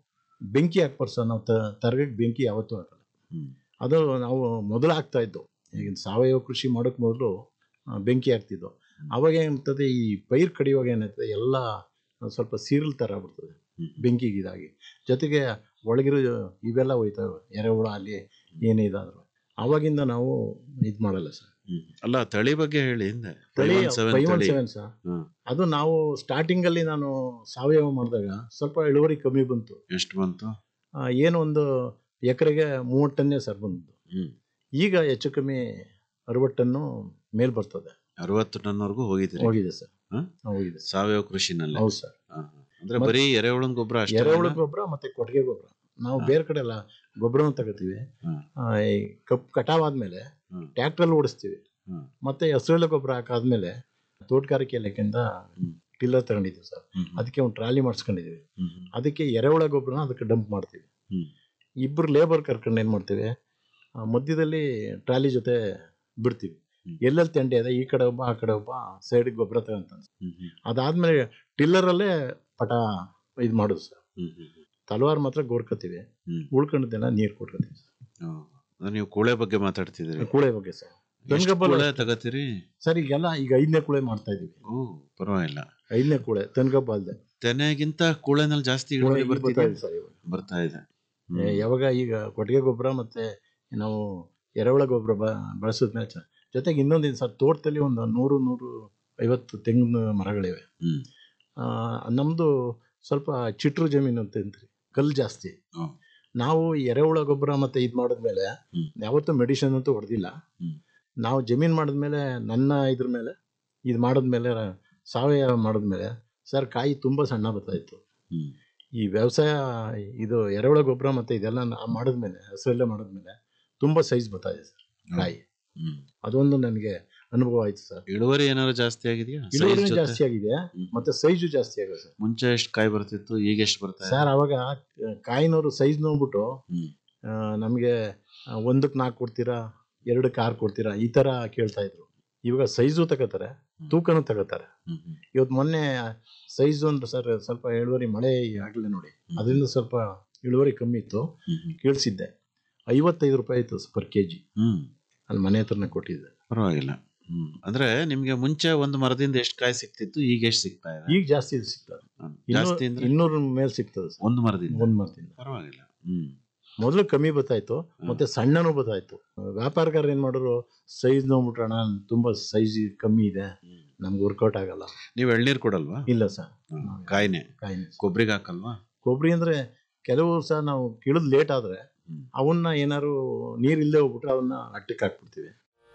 ಬೆಂಕಿ ಹಾಕ್ಬಾರ್ದು ಸರ್ ನಾವು ತರಗಕ್ಕೆ ಬೆಂಕಿ ಯಾವತ್ತೂ ಹಾಕಲ್ಲ ಹ್ಮ್. ಅದು ನಾವು ಮೊದಲು ಹಾಕ್ತಾ ಇದ್ದು ಈಗ ಸಾವಯವ ಕೃಷಿ ಮಾಡೋಕೆ ಮೊದಲು ಬೆಂಕಿ ಹಾಕ್ತಿದ್ದು ಅವಾಗ ಏನಾಗ್ತದೆ ಈ ಪೈರ್ ಕಡಿಯುವಾಗ ಏನಾಗ್ತದೆ ಎಲ್ಲ ಸ್ವಲ್ಪ ಸೀರಲ್ ಥರ ಆಗ್ಬಿಡ್ತದೆ ಹ್ಮ್. ಬೆಂಕಿಗೆ ಇದಾಗಿ ಜೊತೆಗೆ ಒಳಗಿರೋ ಇವೆಲ್ಲ ಹೋಯ್ತವೆ ಎರೆಹುಳ ಅಲ್ಲಿ ಏನೇ ಇದಾದ್ರು ಅವಾಗಿಂದ ನಾವು ಇದು ಮಾಡಲ್ಲ ಸರ್ ಹ್ಮ್. ಅಲ್ಲ ತಳಿ ಬಗ್ಗೆ ಹೇಳಿ ಹಿಂದೆ ತಳಿ 517 ಫೈವ್ ಒನ್ ತಳಿ. ಸೆವೆನ್ ಸರ್ ಹ್ಮ್. ಅದು ನಾವು ಸ್ಟಾರ್ಟಿಂಗಲ್ಲಿ ನಾನು ಸಾವಯವ ಮಾಡಿದಾಗ ಸ್ವಲ್ಪ ಇಳುವರಿ ಕಮ್ಮಿ ಬಂತು ಎಷ್ಟು ಬಂತು ಆ, ಏನು ಒಂದು ಎಕರೆಗೆ ಮೂವತ್ತು ಟನ್ನೇ ಸರ್ ಬಂದು ಹ್ಮ್ ಈಗ ಹೆಚ್ಚು ಕಮ್ಮಿ ಅರವತ್ತು ಟನ್ನು ಮೇಲ್ ಬರ್ತದೆ ಅರವತ್ತು ಟನ್ವರೆಗೂ ಹೋಗಿದ್ದೀರಿ ಹೋಗಿದೆ ಸರ್ ಹ? ಹೋಗಿದೆ ಸರ್ ಸಾವಯವ ಕೃಷಿನಲ್ಲಿ ಹೌದು ಸರ್ ಹಾ, ಹಾ. ಅಂದ್ರೆ ಮತ್- ಬರೀ ಎರೆಹುಳನ್ ಗೊಬ್ಬರ ಅಷ್ಟೇ ಎರೆಹುಳು ಗೊಬ್ಬರ ಮತ್ತೆ ಕೊಟ್ಟಿಗೆ ಗೊಬ್ಬರ ನಾವು ಬೇರೆ ಕಡೆ ಎಲ್ಲ ಗೊಬ್ಬರನ ತಗೋತೀವಿ ಹ್ಮ್. ಆ, ಈ ಕಪ್ ಕಟಾವ್ ಆದ್ಮೇಲೆ ಹ್ಮ್. ಟ್ರ್ಯಾಕ್ಟ್ರಲ್ಲಿ ಓಡಿಸ್ತೀವಿ ಹ್ಮ್. ಮತ್ತೆ ಹಸಿರೆಲೆ ಗೊಬ್ಬರ ಹಾಕಾದ್ಮೇಲೆ ತೋಟಗಾರಿಕೆ ಇಲಾಖೆಯಿಂದ ಹ್ಮ್. ಟಿಲ್ಲರ್ ತಗೊಂಡಿದ್ದೀವಿ ಸರ್ ಹ್ಮ್. ಅದಕ್ಕೆ ಒಂದು ಟ್ರಾಲಿ ಮಾಡಿಸ್ಕೊಂಡಿದ್ದೀವಿ ಹ್ಮ್. ಹ್ಮ್. ಅದಕ್ಕೆ ಎರೆಹುಳ ಗೊಬ್ಬರನ ಅದಕ್ಕೆ ಡಂಪ್ ಮಾಡ್ತೀವಿ ಹ್ಮ್. ಇಬ್ಬರು ಲೇಬರ್ ಕರ್ಕೊಂಡು ಏನು ಮಾಡ್ತೀವಿ ಆ, ಮಧ್ಯದಲ್ಲಿ ಟ್ರಾಲಿ ಜೊತೆ ಬಿಡ್ತೀವಿ ಹ್ಮ್. ಎಲ್ಲೆಲ್ಲಿ ತೆಂಡೆ ಇದೆ ಈ ಕಡೆ ಒಬ್ಬ ಆ ಕಡೆ ಒಬ್ಬ ಸೈಡ್ಗೆ ಗೊಬ್ಬರ ತಗೊಂತ ಹ್ಮ್. ಹ್ಮ್. ಅದಾದ್ಮೇಲೆ ಟಿಲ್ಲರಲ್ಲೇ ಪಟ ಇದು ಮಾಡೋದು ಸರ್ ಹ್ಮ್. ಹ್ಮ್. ತಲವಾರು ಮಾತ್ರ ಗೋರ್ಕೋತೀವಿ ಹ್ಮ್. ಉಳ್ಕೊಂಡದೆಲ್ಲ ನೀರು ಕೊಟ್ಕೋತೀವಿ ಸರ್ ಹ್ಮ್. ಅಂದ್ರೆ ನೀವು ಕೂಳೆ ಬಗ್ಗೆ ಮಾತಾಡ್ತಿದ್ದೀರಿ ಕೂಳೆ ಬಗ್ಗೆ ಸರ್ ಎಷ್ಟು ತನ್ಗಬ್ಬಲು ಕೂಳೆ ಅಷ್ಟೇ. ತಗೋತೀರಿ ಸರ್ ಈಗೆಲ್ಲ ಈಗ ಐದನೇ ಕೂಳೆ ಮಾಡ್ತಾ ಇದೀವಿ ಓ ಪರವಾಗಿಲ್ಲ ಐದನೇ ಕೂಳೆ ತನ್ಗಬ್ಬ ಅಲ್ದೆ ತೆನೆಗಿಂತ ಕೂಳೆನಲ್ಲಿ ಜಾಸ್ತಿ ಕೂಳೆ ಇಳುವರಿ ಈಗ ಬರ್ತಾ ಬರ್ತಿದೆ ಇದೆ ಸರ್ ಇವಾಗ ಬರ್ತಾ ಇದೆ ಹ್ಮ್. ಏ, ಯಾವಾಗ ಈಗ ಕೊಟ್ಟಿಗೆ ಗೊಬ್ಬರ ಮತ್ತೆ ನಾವು ಎರೆಹುಳ ಗೊಬ್ಬರ ಬ ಬಳಸಿದ್ಮೇಲೆ ಚ- ಜೊತೆಗೆ ಇನ್ನೊಂದಿದೆ ಸರ್ ತೋಟದಲ್ಲಿ ಒಂದು ನೂರು ನೂರು ಐವತ್ತು ತೆಂಗಿನ ಮರಗಳಿವೆ ಹ್ಮ್. ಆ, ನಮ್ದು ಸ್ವಲ್ಪ ಚಿಟ್ರು ಜಮೀನು ಅಂತ ಅಂತೀರಿ ಕಲ್ಲು ಜಾಸ್ತಿ ಹ್ಮ್. ನಾವು ಎರೆಹುಳ ಗೊಬ್ಬರ ಮತ್ತೆ ಇದು ಮಾಡಿದ್ಮೇಲೆ ಹ್ಮ್. ಯಾವತ್ತೂ ಮೆಡಿಸಿನ್ ಅಂತೂ ಹೊಡೆದಿಲ್ಲ ಹ್ಮ್. ನಾವು ಜಮೀನು ಮಾಡಿದ್ಮೇಲೆ ನನ್ನ ಇದ್ರ ಮೇಲೆ ಇದು ಮಾಡಿದ್ಮೇಲೆ ಸಾವಯವ ಮಾಡಿದ್ಮೇಲೆ ಸರ್ ಕಾಯಿ ತುಂಬ ಸಣ್ಣ ಬರ್ತಾ ಇತ್ತು ಹ್ಮ್. ಈ ವ್ಯವಸಾಯ ಇದು ಎರೆಹುಳ ಗೊಬ್ಬರ ಮತ್ತೆ ಇದೆಲ್ಲ ನಾ- ಮಾಡಿದ್ಮೇಲೆ ಹಸಿರೆಲ್ಲ ಮಾಡಿದ್ಮೇಲೆ ತುಂಬ ಸೈಜ್ ಬರ್ತಾ ಇದೆ ಸರ್ ಕಾಯಿ ಹ್ಮ್. ಅದೊಂದು ನನಗೆ ಅನುಭವ ಆಯ್ತು ಸರ್ ಇಳುವರಿ ಏನಾದ್ರು ಜಾಸ್ತಿ ಆಗಿದೆಯಾ ಇಳುವರಿ ಜಾಸ್ತಿ ಆಗಿದೆ ಹ್ಮ್. ಮತ್ತೆ ಸೈಜು ಜಾಸ್ತಿ ಆಗಿದೆ ಸರ್ ಮುಂಚೆ ಎಷ್ಟು ಕಾಯಿ ಬರ್ತಿತ್ತು ಈಗ ಎಷ್ಟು ಬರ್ತಾ ಇದೆ ಸರ್ ಅವಾಗ ಕಾಯಿನವರು ಸೈಜ್ ನೋಡ್ಬಿಟ್ಟು ಹ್ಮ್. ನಮಗೆ ಒಂದಕ್ಕೆ ನಾಲ್ಕು ಕೊಡ್ತೀರಾ ಎರಡಕ್ಕೆ ಆರು ಕೊಡ್ತೀರಾ ಈ ಥರ ಕೇಳ್ತಾ ಇದ್ರು ಇವಾಗ ಸೈಜು ತಗೋತಾರೆ ತೂಕನೂ ತಗೋತಾರೆ ಹ್ಮ್. ಹ್ಮ್. ಇವತ್ತು ಮೊನ್ನೆ ಸೈಜು ಅಂದ್ರೆ ಸರ್ ಸ್ವಲ್ಪ ಇಳುವರಿ ಮಳೆ ಆಗಲಿಲ್ಲ ನೋಡಿ ಅದರಿಂದ ಸ್ವಲ್ಪ ಇಳುವರಿ ಕಮ್ಮಿ ಇತ್ತು ಹ್ಮ್. ಹ್ಮ್. ಕೇಳಿಸಿದ್ದೆ ಐವತ್ತೈದು ರೂಪಾಯಿ ಇತ್ತು ಪರ್ ಕೆ ಜಿ ಹ್ಮ್ ಅಲ್ಲಿ ಮನೆ ಹತ್ರನೇ ಕೊಟ್ಟಿದ್ದೆ ಪರವಾಗಿಲ್ಲ ಹ್ಮ್ ಅಂದ್ರೆ ನಿಮ್ಗೆ ಮುಂಚೆ ಒಂದು ಮರದಿಂದ ಎಷ್ಟು ಕಾಯಿ ಸಿಕ್ತಿತ್ತು ಈಗ ಎಷ್ಟು ಸಿಗ್ತಾ ಇದೆ ಈಗ ಜಾಸ್ತಿ ಸಿಗ್ತದೆ ಹ್ಮ್. ಇನ್ನೂ- ಜಾಸ್ತಿ ಅಂದ್ರೆ ಇನ್ನೂರ ಮೇಲೆ ಸಿಗ್ತದೆ ಸರ್ ಒಂದು ಮರದಿಂದ ಒಂದು ಮರದಿಂದ ಪರವಾಗಿಲ್ಲ ಹ್ಮ್ ಮೊದಲು ಕಮ್ಮಿ ಬರ್ತಾಯಿತ್ತು ಮತ್ತೆ ಸಣ್ಣನೂ ಬರ್ತಾಯಿತ್ತು ವ್ಯಾಪಾರಗಾರರು ಏನು ಮಾಡೋರು ಸೈಜ್ ನೋಡ್ಬಿಟ್ರಣ ತುಂಬ ಸೈಜ್ ಕಮ್ಮಿ ಇದೆ ನಮ್ಗೆ ವರ್ಕೌಟ್ ಆಗಲ್ಲ ನೀವು ಎಳ್ನೀರ್ ಕೊಡಲ್ವಾ ಇಲ್ಲ ಸರ್ ಹ್ಮ್. ಕಾಯಿನೇ ಕಾಯಿನ ಕೊಬ್ಬರಿಗೆ ಹಾಕಲ್ವಾ ಕೊಬ್ಬರಿ ಅಂದರೆ ಕೆಲವು ಸಹ ನಾವು ಕಿಳಿದ್ ಲೇಟ್ ಆದರೆ ಹ್ಮ್. ಅವನ್ನ ಏನಾದ್ರು ನೀರು ಇಲ್ಲದೆ ಹೋಗ್ಬಿಟ್ರೆ ಅವನ್ನ ಅಟ್ಟಕ್ಕೆ ಹಾಕ್ಬಿಡ್ತೀವಿ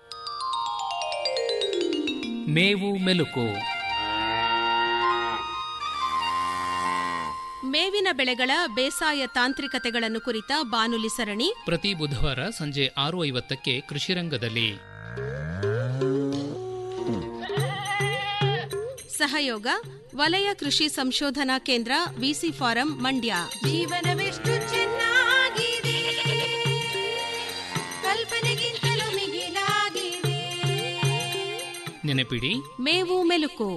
ಮೇವು ಮೆಲುಕು ಮೇವಿನ ಬೆಳೆಗಳ ಬೇಸಾಯ ತಾಂತ್ರಿಕತೆಗಳನ್ನು ಕುರಿತ ಬಾನುಲಿ ಸರಣಿ ಪ್ರತಿ ಬುಧವಾರ ಸಂಜೆ ಆರು ಐವತ್ತಕ್ಕೆ ಕೃಷಿರಂಗದಲ್ಲಿ ಸಹಯೋಗ ವಲಯ ಕೃಷಿ ಸಂಶೋಧನಾ ಕೇಂದ್ರ ವಿಸಿ ಫಾರಂ ಮಂಡ್ಯ ಜೀವನವೆಷ್ಟು ಚೆನ್ನಾಗಿದೆ ಕಲ್ಪನೆಗಿಂತಲೂ ಮಿಗಿಲಾಗಿದೆ ನೆನಪಿಡಿ ಮೇವು ಮೆಲುಕು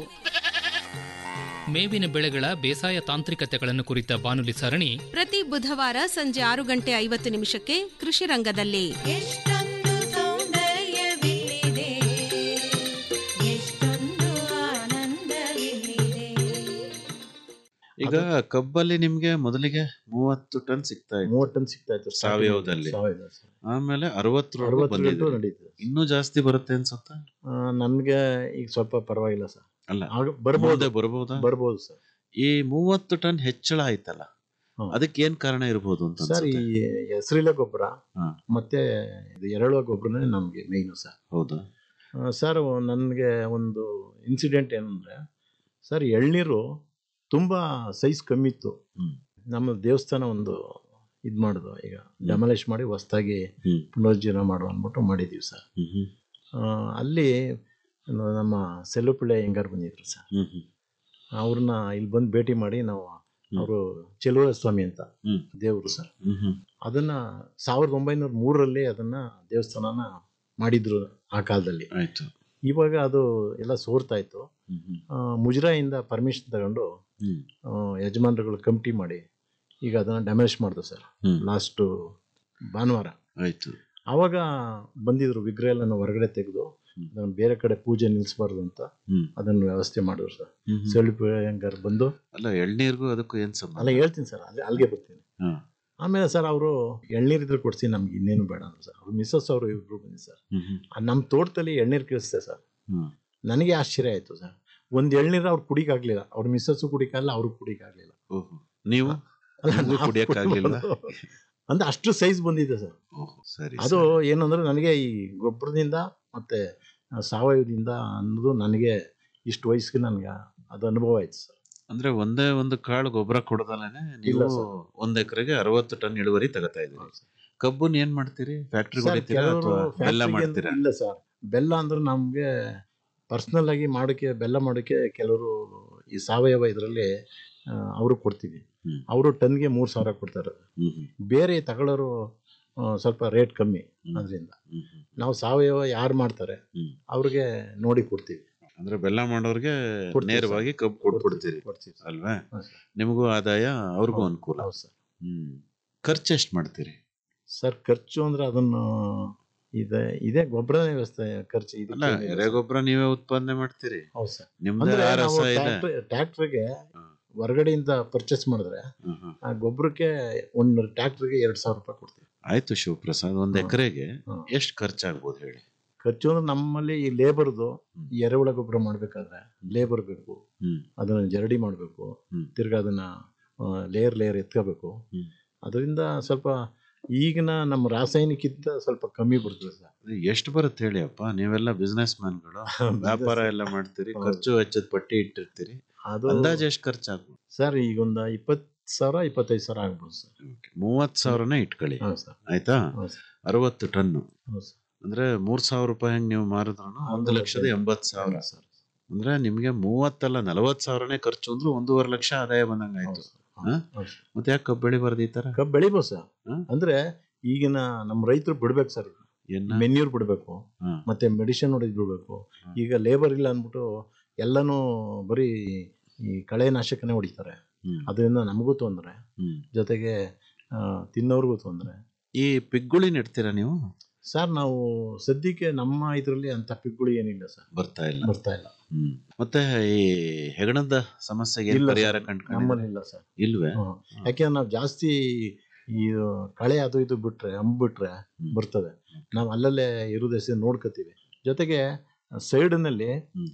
ಮೇವಿನ ಬೆಳೆಗಳ ಬೇಸಾಯ ತಾಂತ್ರಿಕತೆಗಳನ್ನು ಕುರಿತ ಬಾನುಲಿ ಸರಣಿ ಪ್ರತಿ ಬುಧವಾರ ಸಂಜೆ ಆರು ಗಂಟೆ ಐವತ್ತು ನಿಮಿಷಕ್ಕೆ ಕೃಷಿ ರಂಗದಲ್ಲಿ ಎಷ್ಟೊಂದು ಸೌಂದರ್ಯವಿಲ್ಲಿದೆ ಎಷ್ಟೊಂದು ಆನಂದವಿಲ್ಲಿದೆ ಈಗ ಕಬ್ಬಲ್ಲಿ ನಿಮ್ಗೆ ಮೊದಲಿಗೆ ಮೂವತ್ತು ಟನ್ ಸಿಗ್ತಾ ಇತ್ತು ಮೂವತ್ತು ಟನ್ ಸಿಗ್ತಾ ಇತ್ತು ಸಾವಯವದಲ್ಲಿ ಸಾವಯವ ಸರ್. ಆಮೇಲೆ ಅರವತ್ತರವರೆಗೂ ಅರವತ್ತು ಗಂಟು ಬಂದಿದೆ ನಡೀತದೆ ಇನ್ನೂ ಜಾಸ್ತಿ ಬರುತ್ತೆ ಅನ್ಸುತ್ತಾ ಆ, ನನ್ಗೆ ಈಗ ಸ್ವಲ್ಪ ಪರವಾಗಿಲ್ಲ ಸರ್ ಅಲ್ಲ ಆಗ ಬರ್ಬೋದು ಮುಂದೆ ಬರ್ಬೋದಾ ಬರ್ಬೋದು ಸರ್ ಈ ಮೂವತ್ತು ಟನ್ ಹೆಚ್ಚಳ ಆಯ್ತಲ್ಲ ಅದಕ್ಕೆ ಏನ್ ಕಾರಣ ಇರ್ಬೋದು ಅಂತ ಸರ್ ಈ ಅನ್ಸುತ್ತೆ? ಹೆಸರಿಲೆ ಗೊಬ್ಬರ ಹಾ. ಮತ್ತೆ ಇದು ಎರೆಹುಳ ಗೊಬ್ಬರನೇ ನಮಗೆ ಮೇಯ್ನು ಸರ್ ಹೌದಾ ಆ, ಸರ್ ನನಗೆ ಒಂದು ಇನ್ಸಿಡೆಂಟ್ ಏನಂದ್ರೆ ಸರ್ ಎಳ್ನೀರು ತುಂಬ ಸೈಜ್ ಕಮ್ಮಿ ಇತ್ತು ನಮ್ಮ ದೇವಸ್ಥಾನ ಒಂದು ಇದು ಮಾಡಿದ್ವು ಈಗ ಡೆಮಾಲಿಷ್ ಮಾಡಿ ಹೊಸ್ದಾಗಿ ಪುನರುಜ್ಜೀವನ ಮಾಡುವ ಅಂದ್ಬಿಟ್ಟು ಮಾಡಿದ್ದೀವಿ ಸರ್ ಆ, ಅಲ್ಲಿ ನ- ನಮ್ಮ ಸೆಲ್ಲುಪಿಳ್ಳೆ ಹೆಂಗಾರ್ ಬಂದಿದ್ರು ಸರ್ ಅವ್ರನ್ನ ಇಲ್ಲಿ ಬಂದು ಭೇಟಿ ಮಾಡಿ ನಾವು ಅವರು ಚೆಲುವ ಸ್ವಾಮಿ ಅಂತ ದೇವರು ಸರ್ ಅದನ್ನ ಸಾವಿರದ ಒಂಬೈನೂರ ಮೂರರಲ್ಲಿ ಅದನ್ನ ದೇವಸ್ಥಾನನ ಮಾಡಿದ್ರು ಆ ಕಾಲದಲ್ಲಿ ಆಯ್ತು ಇವಾಗ ಅದು ಎಲ್ಲ ಸೋರ್ತಾ ಇತ್ತು ಆ, ಮುಜರಾಯಿಂದ ಪರ್ಮಿಷನ್ ತಗೊಂಡು ಆ, ಯಜಮಾನರುಗಳು ಕಮಿಟಿ ಮಾಡಿ ಈಗ ಅದನ್ನ ಡ್ಯಾಮೇಜ್ ಮಾಡಿದ್ರು ಸರ್ ಲಾಸ್ಟು ಭಾನುವಾರ ಆಯ್ತು ಆವಾಗ ಬಂದಿದ್ರು ವಿಗ್ರಹ ಎಲ್ಲ ಹೊರಗಡೆ ತೆಗೆದು ಅದನ್ನ ಬೇರೆ ಕಡೆ ಪೂಜೆ ನಿಲ್ಲಿಸಬಾರ್ದು ಅಂತ ಅದನ್ನ ವ್ಯವಸ್ಥೆ ಮಾಡಿದ್ರು ಸರ್ ಹ್ಮ್. ಸೆಳ್ಳಿಪುರಂಗರ್ ಬಂದು ಅಲ್ಲ ಎಳ್ನೀರ್ಗೂ ಅದಕ್ಕೂ ಏನ್ ಸಂಬಂಧ ಅಲ್ಲ ಹೇಳ್ತೀನಿ ಸರ್ ಅಲ್ಲಿ ಅಲ್ಲಿಗೆ ಬರ್ತೀನಿ ಹಾ. ಆಮೇಲೆ ಸರ್ ಅವರು ಎಳ್ನೀರು ಇದ್ರೆ ಕೊಡ್ಸಿ ನಮ್ಗೆ ಇನ್ನೇನು ಬೇಡ ಅಂದ್ರು ಸರ್ ಅವ್ರು ಮಿಸ್ಸಸ್ ಅವರು ಇಬ್ರು ಬಂದಿ ಸರ್ ಹ್ಮ್ ಹ್ಮ್. ಆ ನಮ್ಮ ತೋಟದಲ್ಲಿ ಎಳ್ನೀರು ಕೇಳಿಸ್ತೆ ಸರ್ ಹ್ಮ್. ನನಗೆ ಆಶ್ಚರ್ಯ ಆಯ್ತು ಸರ್ ಒಂದು ಎಳ್ನೀರು ಅವ್ರು ಕುಡಿಕಾಗ್ಲಿಲ್ಲ ಅವ್ರ ಮಿಸ್ಸಸ್ಸು ಕುಡಿಕಾಗಲ್ಲ ಅವ್ರು ಕುಡಿಕಾಗ್ಲಿಲ್ಲ ಓಹೋ ನೀವು ಅಲ್ಲ, ನಿಮ್ಗೂ ನಾವು ಕುಡಿಯಕ್ಕಾಗ್ಲಿಲ್ವಾ? ಅಂದ್ರೆ ಅಷ್ಟು ಸೈಜ್ ಬಂದಿದೆ ಸರ್ ಓಹೋ ಸರಿ ಅದು ಏನಂದ್ರೆ ನನಗೆ ಈ ಗೊಬ್ಬರದಿಂದ ಮತ್ತೆ ಆ, ಸಾವಯವದಿಂದ ಅನ್ನೋದು ನನಗೆ ಇಷ್ಟು ವಯಸ್ಸಿಗೆ ನನಗೆ ಅದು ಅನುಭವ ಆಯ್ತು ಸರ್ ಅಂದ್ರೆ ಒಂದೇ ಒಂದು ಕಾಳು ಗೊಬ್ಬರ ಕೊಡದಲೇನೆ ನೀವು ಇಲ್ಲ ಸರ್. ಒಂದ್ ಎಕರೆಗೆ ಅರವತ್ತು ಟನ್ ಇಳುವರಿ ತಗೋತಾ ಇದ್ದೀರಿ ಕಬ್ಬನ್ ಏನ್ ಮಾಡ್ತೀರಿ ಫ್ಯಾಕ್ಟ್ರಿ ಸರ್, ಹೊಡಿತೀರಾ ಕೆಲವರು ಅಥವಾ ಬೆಲ್ಲ factory ಗೆ ಮಾಡ್ತೀರಾ ಇಲ್ಲ ಸರ್ ಬೆಲ್ಲ ಅಂದ್ರೆ ನಮಗೆ ಪರ್ಸ್ನಲ್ ಆಗಿ ಮಾಡೋಕ್ಕೆ ಬೆಲ್ಲ ಮಾಡೋಕ್ಕೆ ಕೆಲವರು ಈ ಸಾವಯವ ಇದರಲ್ಲಿ ಅವರು ಕೊಡ್ತೀವಿ ಅವರು ಟನ್ಗೆ ಮೂರು ಸಾವಿರ ಕೊಡ್ತಾರೆ ಬೇರೆ ತಗೊಳ್ಳೋರು ಆ, ಸ್ವಲ್ಪ ರೇಟ್ ಕಮ್ಮಿ ಅದರಿಂದ ನಾವು ಸಾವಯವ ಯಾರು ಮಾಡ್ತಾರೆ ಅವ್ರಿಗೆ ನೋಡಿ ಕೊಡ್ತೀವಿ ಅಂದ್ರೆ ಬೆಲ್ಲ ಮಾಡೋರ್ಗೆ ಕೊಡ್ತೀವಿ ನೇರವಾಗಿ ಕಬ್ಬು ಕೊಟ್ಬಿಡ್ತೀರಿ ಕೊಡ್ತೀವಿ ಅಲ್ವಾ ಹಾ, ಸರ್. ನಿಮಗೂ ಆದಾಯ ಅವ್ರಿಗೂ ಹೌದು, ಅನುಕೂಲ ಹೌದು ಸರ್. ಹ್ಮ್ ಖರ್ಚು ಎಷ್ಟು ಮಾಡ್ತೀರಿ ಸರ್ ಖರ್ಚು ಅಂದ್ರೆ ಅದನ್ನು ಇದೆ ಇದೇ ಗೊಬ್ಬರನೇ ವ್ಯವಸ್ಥೆ ಖರ್ಚು ಅಲ್ಲ ಇದಕ್ಕೆ ಎರೆಗೊಬ್ಬರ ನೀವೇ ಉತ್ಪಾದನೆ ಮಾಡ್ತೀರಿ ಹೌದು ಸರ್ ನಿಮ್ದೇ ಅಂದ್ರೆ ಆ ನಾವು ರಸ ಇದೆ ಟ್ರ್ಯಾಕ್ಟರ್- ಟ್ರ್ಯಾಕ್ಟರ್ಗೆ ಹೊರಗಡೆಯಿಂದ ಪರ್ಚೇಸ್ ಮಾಡಿದ್ರೆ ಹ್ಮ್, ಹ್ಮ್. ಆ ಗೊಬ್ಬರಕ್ಕೆ ಒಂದು ಟ್ರ್ಯಾಕ್ಟರ್ಗೆ ಎರಡು ಸಾವಿರ ರೂಪಾಯಿ ಕೊಡ್ತೀವಿ ಆಯ್ತು ಶಿವಪ್ರಸಾದ್ ಒಂದ್ ಎಕರೆಗೆ ಎಷ್ಟು ಖರ್ಚಾಗ್ಬೋದು ಹೇಳಿ ಖರ್ಚು ಅಂದ್ರೆ ನಮ್ಮಲ್ಲಿ ಈ ಲೇಬರ್ದು ಈ ಎರೆಹುಳ ಗೊಬ್ಬರ ಮಾಡಬೇಕಾದ್ರೆ ಲೇಬರ್ ಬೇಕು ಹ್ಮ್. ಅದನ್ನ ಜರಡಿ ಮಾಡಬೇಕು ತಿರ್ಗಾ ಅದನ್ನ ಲೇಯರ್ ಲೇಯರ್ ಎತ್ಕೋಬೇಕು ಅದರಿಂದ ಸ್ವಲ್ಪ ಈಗಿನ ನಮ್ಮ ರಾಸಾಯನಿಕಿಂತ ಸ್ವಲ್ಪ ಕಮ್ಮಿ ಬರ್ತದೆ ಸರ್ ಎಷ್ಟು ಬರುತ್ತೆ ಹೇಳಿ ಅಪ್ಪ ನೀವೆಲ್ಲ ಬಿಸ್ನೆಸ್ ಮ್ಯಾನ್ಗಳು ವ್ಯಾಪಾರ ಎಲ್ಲ ಮಾಡ್ತೀರಿ ಹೌದು. ಖರ್ಚು ವೆಚ್ಚದ ಪಟ್ಟಿ ಇಟ್ಟಿರ್ತೀರಿ ಅದು ಅಂದಾಜು ಎಷ್ಟು ಖರ್ಚಾಗ್ಬೋದು ಸರ್ ಈಗ ಒಂದು ಇಪ್ಪತ್ತು ಸಾವಿರ ಇಪ್ಪತ್ತೈದು ಸಾವಿರ ಆಗ್ಬೋದು ಸರ್ ಮೂವತ್ ಸಾವಿರನೇ ಇಟ್ಕೊಳ್ಳಿ ಹೌದು ಸರ್ ಆಯ್ತಾ ಹೌದು ಸರ್. ಅರವತ್ತು ಟನ್ನು ಹೌದು ಸರ್. ಅಂದ್ರೆ ಮೂರ್ ಸಾವಿರ ರೂಪಾಯಿ ಹಂಗ್ ನೀವು ಮಾರಿದ್ರು ಒಂದು ಲಕ್ಷದ ಎಂಬತ್ ಸಾವಿರ ಅಂದ್ರೆ ನಿಮ್ಗೆ ಮೂವತ್ತಲ್ಲ ನಲವತ್ ಸಾವಿರನೇ ಖರ್ಚು ಅಂದ್ರೆ ಒಂದೂವರೆ ಲಕ್ಷ ಆದಾಯ ಬಂದಂಗ ಆಯ್ತು ಹಾ? ಮತ್ತೆ ಯಾಕೆ ಕಬ್ಬು ಬೆಳಿಬಾರ್ದು ಈ ತರ ಕಬ್ಬು ಬೆಳಿಬೋದು ಸರ್ ಅಂದ್ರೆ ಈಗಿನ ನಮ್ಮ ರೈತರು ಬಿಡ್ಬೇಕು ಸರ್ ಏನ್ನ? ಮೆನ್ಯೂರ್ ಬಿಡಬೇಕು ಹ್ಮ್. ಮತ್ತೆ ಮೆಡಿಸಿನ್ ಹೊಡೆದು ಬಿಡಬೇಕು ಈಗ ಲೇಬರ್ ಇಲ್ಲ ಅಂದ್ಬಿಟ್ಟು ಎಲ್ಲನೂ ಬರೀ ಈ ಕಳೆ ನಾಶಕನೇ ಹೊಡಿತಾರೆ ಹ್ಮ್. ಅದರಿಂದ ನಮಗೂ ತೊಂದರೆ ಹ್ಮ್. ಜೊತೆಗೆ ಆ, ತಿನ್ನೋರ್ಗೂ ತೊಂದರೆ ಈ ಪಿಗ್ಗುಳಿ ನೆಡ್ತೀರಾ ನೀವು ಸರ್ ನಾವು ಸದ್ಯಕ್ಕೆ ನಮ್ಮ ಇದರಲ್ಲಿ ಅಂತ ಪಿಗ್ಗುಳಿ ಏನಿಲ್ಲ ಸರ್ ಬರ್ತಾ ಇಲ್ಲ ಬರ್ತಾ ಇಲ್ಲ ಹ್ಮ್ ಮತ್ತೆ ಈ ಹೆಗಣದ ಸಮಸ್ಯೆಗೆ ಏನ್ ಇಲ್ಲ ಪರಿಹಾರ ಸರ್, ಕಂಡ್ಕೊಂಡಿದ್ದೀರಾ? ನಮ್ಮಲ್ಲಿ ಇಲ್ಲ ಸರ್ ಇಲ್ವೇ ಹ್ಮ್. ಯಾಕೆಂದ್ರೆ ನಾವು ಜಾಸ್ತಿ ಈ ಕಳೆ ಅದು ಇದು ಬಿಟ್ರೆ ಅಂಬ್ಬಿಟ್ರೆ ಬರ್ತದೆ ನಾವು ಅಲ್ಲಲ್ಲೇ ಇರುದೇಸಿ ನೋಡ್ಕೋತೀವಿ ಜೊತೆಗೆ ಸೈಡ್ನಲ್ಲಿ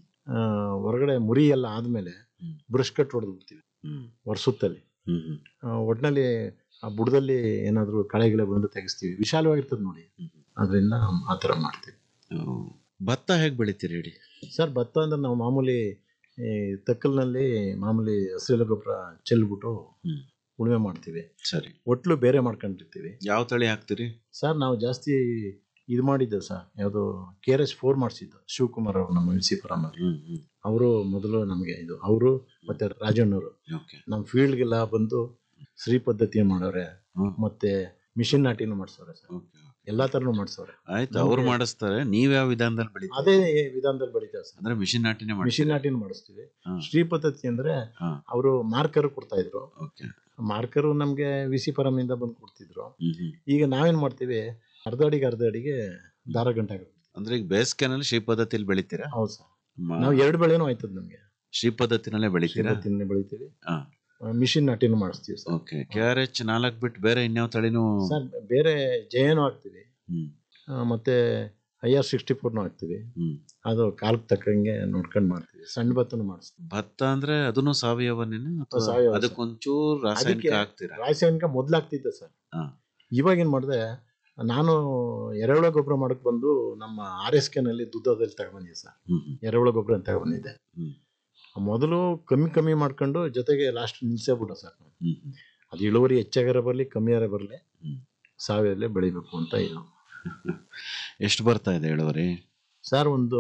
ಹೊರಗಡೆ ಮುರಿ ಎಲ್ಲ ಆದ್ಮೇಲೆ ಬ್ರಷ್ ಕಟ್ ಹೊಡೆದು ಬಿಡ್ತೀವಿ ವರ್ಷದಲ್ಲಿ ಹ್ಮ್ ಹ್ಮ್ ಆ, ಒಟ್ನಲ್ಲಿ ಆ ಬುಡದಲ್ಲಿ ಏನಾದರೂ ಕಳೆ ಗಿಳೆ ಬಂದು ತೆಗಿಸ್ತೀವಿ ವಿಶಾಲವಾಗಿರ್ತದೆ ನೋಡಿ ಅದರಿಂದ ಆ ಥರ ಮಾಡ್ತೀವಿ ಹ್ಮ್. ಭತ್ತ ಹೇಗ್ ಬೆಳಿತೀರಿ ಹೇಳಿ ಸರ್ ಭತ್ತ ಅಂದ್ರೆ ನಾವು ಮಾಮೂಲಿ ಈ ತಕ್ಕಲ್ನಲ್ಲಿ ಮಾಮೂಲಿ ಹಸಿರೆಲೆ ಗೊಬ್ಬರ ಚೆಲ್ಬಿಟ್ಟು ಉಳುಮೆ ಮಾಡ್ತೀವಿ ಸರಿ ಒಟ್ಲು ಬೇರೆ ಮಾಡ್ಕೊಂಡಿರ್ತೀವಿ ಯಾವ ತಳಿ ಹಾಕ್ತೀರಿ ಸರ್ ನಾವು ಜಾಸ್ತಿ ಇದು ಮಾಡಿದ್ದೆ ಸರ್ ಯಾವುದು ಕೆ ಆರ್ ಎಸ್ ಫೋರ್ ಮಾಡಿಸಿದ್ದು ಶಿವಕುಮಾರ್ ಅವರು ನಮ್ಮ ವಿಸಿಪುರಮಲ್ಲಿ ಅವರು ಮೊದಲು ನಮಗೆ ಇದು ಅವರು ಮತ್ತೆ ರಾಜಣ್ಣವರು ಓಕೆ ನಮ್ಮ ಫೀಲ್ಡ್ಗೆಲ್ಲ ಬಂದು ಶ್ರೀ ಪದ್ಧತಿ ಮಾಡೋರೆ ಮತ್ತೆ ಮಿಷಿನ್ ನಾಟಿನೂ ಮಾಡ್ಸೋರೆ ಸರ್ ಎಲ್ಲಾ ತರನು ಮಾಡಿಸವ್ರೆ ಆಯ್ತು ಅವ್ರು ಮಾಡಿಸ್ತಾರೆ ನೀವ್ ಯಾವ ವಿಧಾನದಲ್ಲಿ ಬೆಳಿತೀರಿ ಅದೇ ವಿಧಾನದಲ್ಲಿ ಬೆಳಿತೇವೆ ಸರ್ ಅಂದ್ರೆ ಮಿಷಿನ್ ನಾಟಿನೇ ಮಾಡಿ ಮಿಷಿನ್ ನಾಟಿನ ಮಾಡಿಸ್ತೀವಿ ಹಾ. ಶ್ರೀ ಪದ್ಧತಿ ಅಂದ್ರೆ ಹಾ. ಅವರು ಮಾರ್ಕರ್ ಕೊಡ್ತಾ ಇದ್ರು ಓಕೆ ಮಾರ್ಕರು ನಮ್ಗೆ ವಿ ಸಿ ಇಂದ ಬಂದು ಕೊಡ್ತಿದ್ರು ಹ್ಮ್ ಹ್ಮ್ ಈಗ ನಾವೇನ್ ಮಾಡ್ತೀವಿ ಅರ್ಧ ಅಡಿಗೆ ಅರ್ಧ ಅಡಿಗೆ ದಾರ ಗಂಟೆ ಅಂದ್ರೆ ಈಗ ಬೇಸಿಗೆನಲ್ಲಿ ಶ್ರೀ ಪದ್ಧತಿಯಲ್ಲಿ ಬೆಳಿತೀರಾ ಹೌದು ಸರ್ ಮ- ನಾವು ಎರಡು ಬೆಳೆನೂ ಆಯ್ತದ ನಮ್ಗೆ ಶ್ರೀ ಪದ್ಧತಿನಲ್ಲೇ ಬೆಳಿತೀರಾ ತಿನ್ನೆ ಬೆಳಿತೀವಿ ಹಾ ಮಿಷಿನ್ ನಾಟಿನೂ ಮಾಡಿಸ್ತೀವಿ sir okay K R H ನಾಲ್ಕು ಬಿಟ್ಟು ಬೇರೆ ಇನ್ಯಾವ ತಳಿನೂ ಸರ್ ಬೇರೆ ಜಯನೂ ಹಾಕ್ತೀವಿ ಹ್ಮ್ ಆ, ಮತ್ತೆ ಐ ಆರ್ ಸಿಕ್ಸ್ಟಿ ಫೋರ್ನು ಹಾಕ್ತೀವಿ ಹ್ಮ್ ಅದು ಕಾಲಕ್ಕೆ ತಕ್ಕಂಗೆ ನೋಡ್ಕೊಂಡು ಮಾಡ್ತೀವಿ ಸಣ್ಣ ಭತ್ತನೂ ಮಾಡಿಸ್ತೀವಿ ಭತ್ತ ಅಂದ್ರೆ ಅದನ್ನು ಸಾವಯವನೇನು ಅಥವಾ ಸಾವಯವ ಸರ್. ಅದಕ್ಕೊಂಚೂರು ರಾಸಾಯನಿಕ ಅದಕ್ಕೆ ಹಾಕ್ತೀರಾ ರಾಸಾಯನಿಕ ಮೊದ್ಲು ಆಗ್ತಿದ್ದೆ ಸರ್ ಹಾ. ಇವಾಗ ಏನ್ ಮಾಡಿದೆ ನಾನು ಎರೆಹುಳ ಗೊಬ್ಬರ ಮಾಡಕ್ ಬಂದು ನಮ್ಮ ಆರ್ ಎಸ್ ನಲ್ಲಿ ದುದ್ದದಲ್ಲಿ ತಗೊಂಡಿದ್ದೆ ಸರ್ ಹ್ಮ್ ಹ್ಮ್ ಎರೆಹುಳ ಗೊಬ್ಬರ ತಗೊಂಡಿದ್ದೆ ಹ್ಮ್. ಮೊದಲು ಕಮ್ಮಿ ಕಮ್ಮಿ ಮಾಡ್ಕೊಂಡು ಜೊತೆಗೆ ಲಾಸ್ಟ್ ನಿಲ್ಸೇಬಿಟ್ಟ ಸರ್ ನಾನು. ಹ್ಮ್ ಹ್ಮ್. ಅದು ಇಳುವರಿ ಹೆಚ್ಚಾಗಾರ ಬರಲಿ ಕಮ್ಮಿಯಾರ ಬರಲಿ ಹ್ಮ್. ಸಾವಯವಲ್ಲೇ ಬೆಳಿಬೇಕು ಅಂತ ಇದು ಎಷ್ಟು ಬರ್ತಾ ಇದೆ ಇಳುವರಿ ಸರ್ ಒಂದು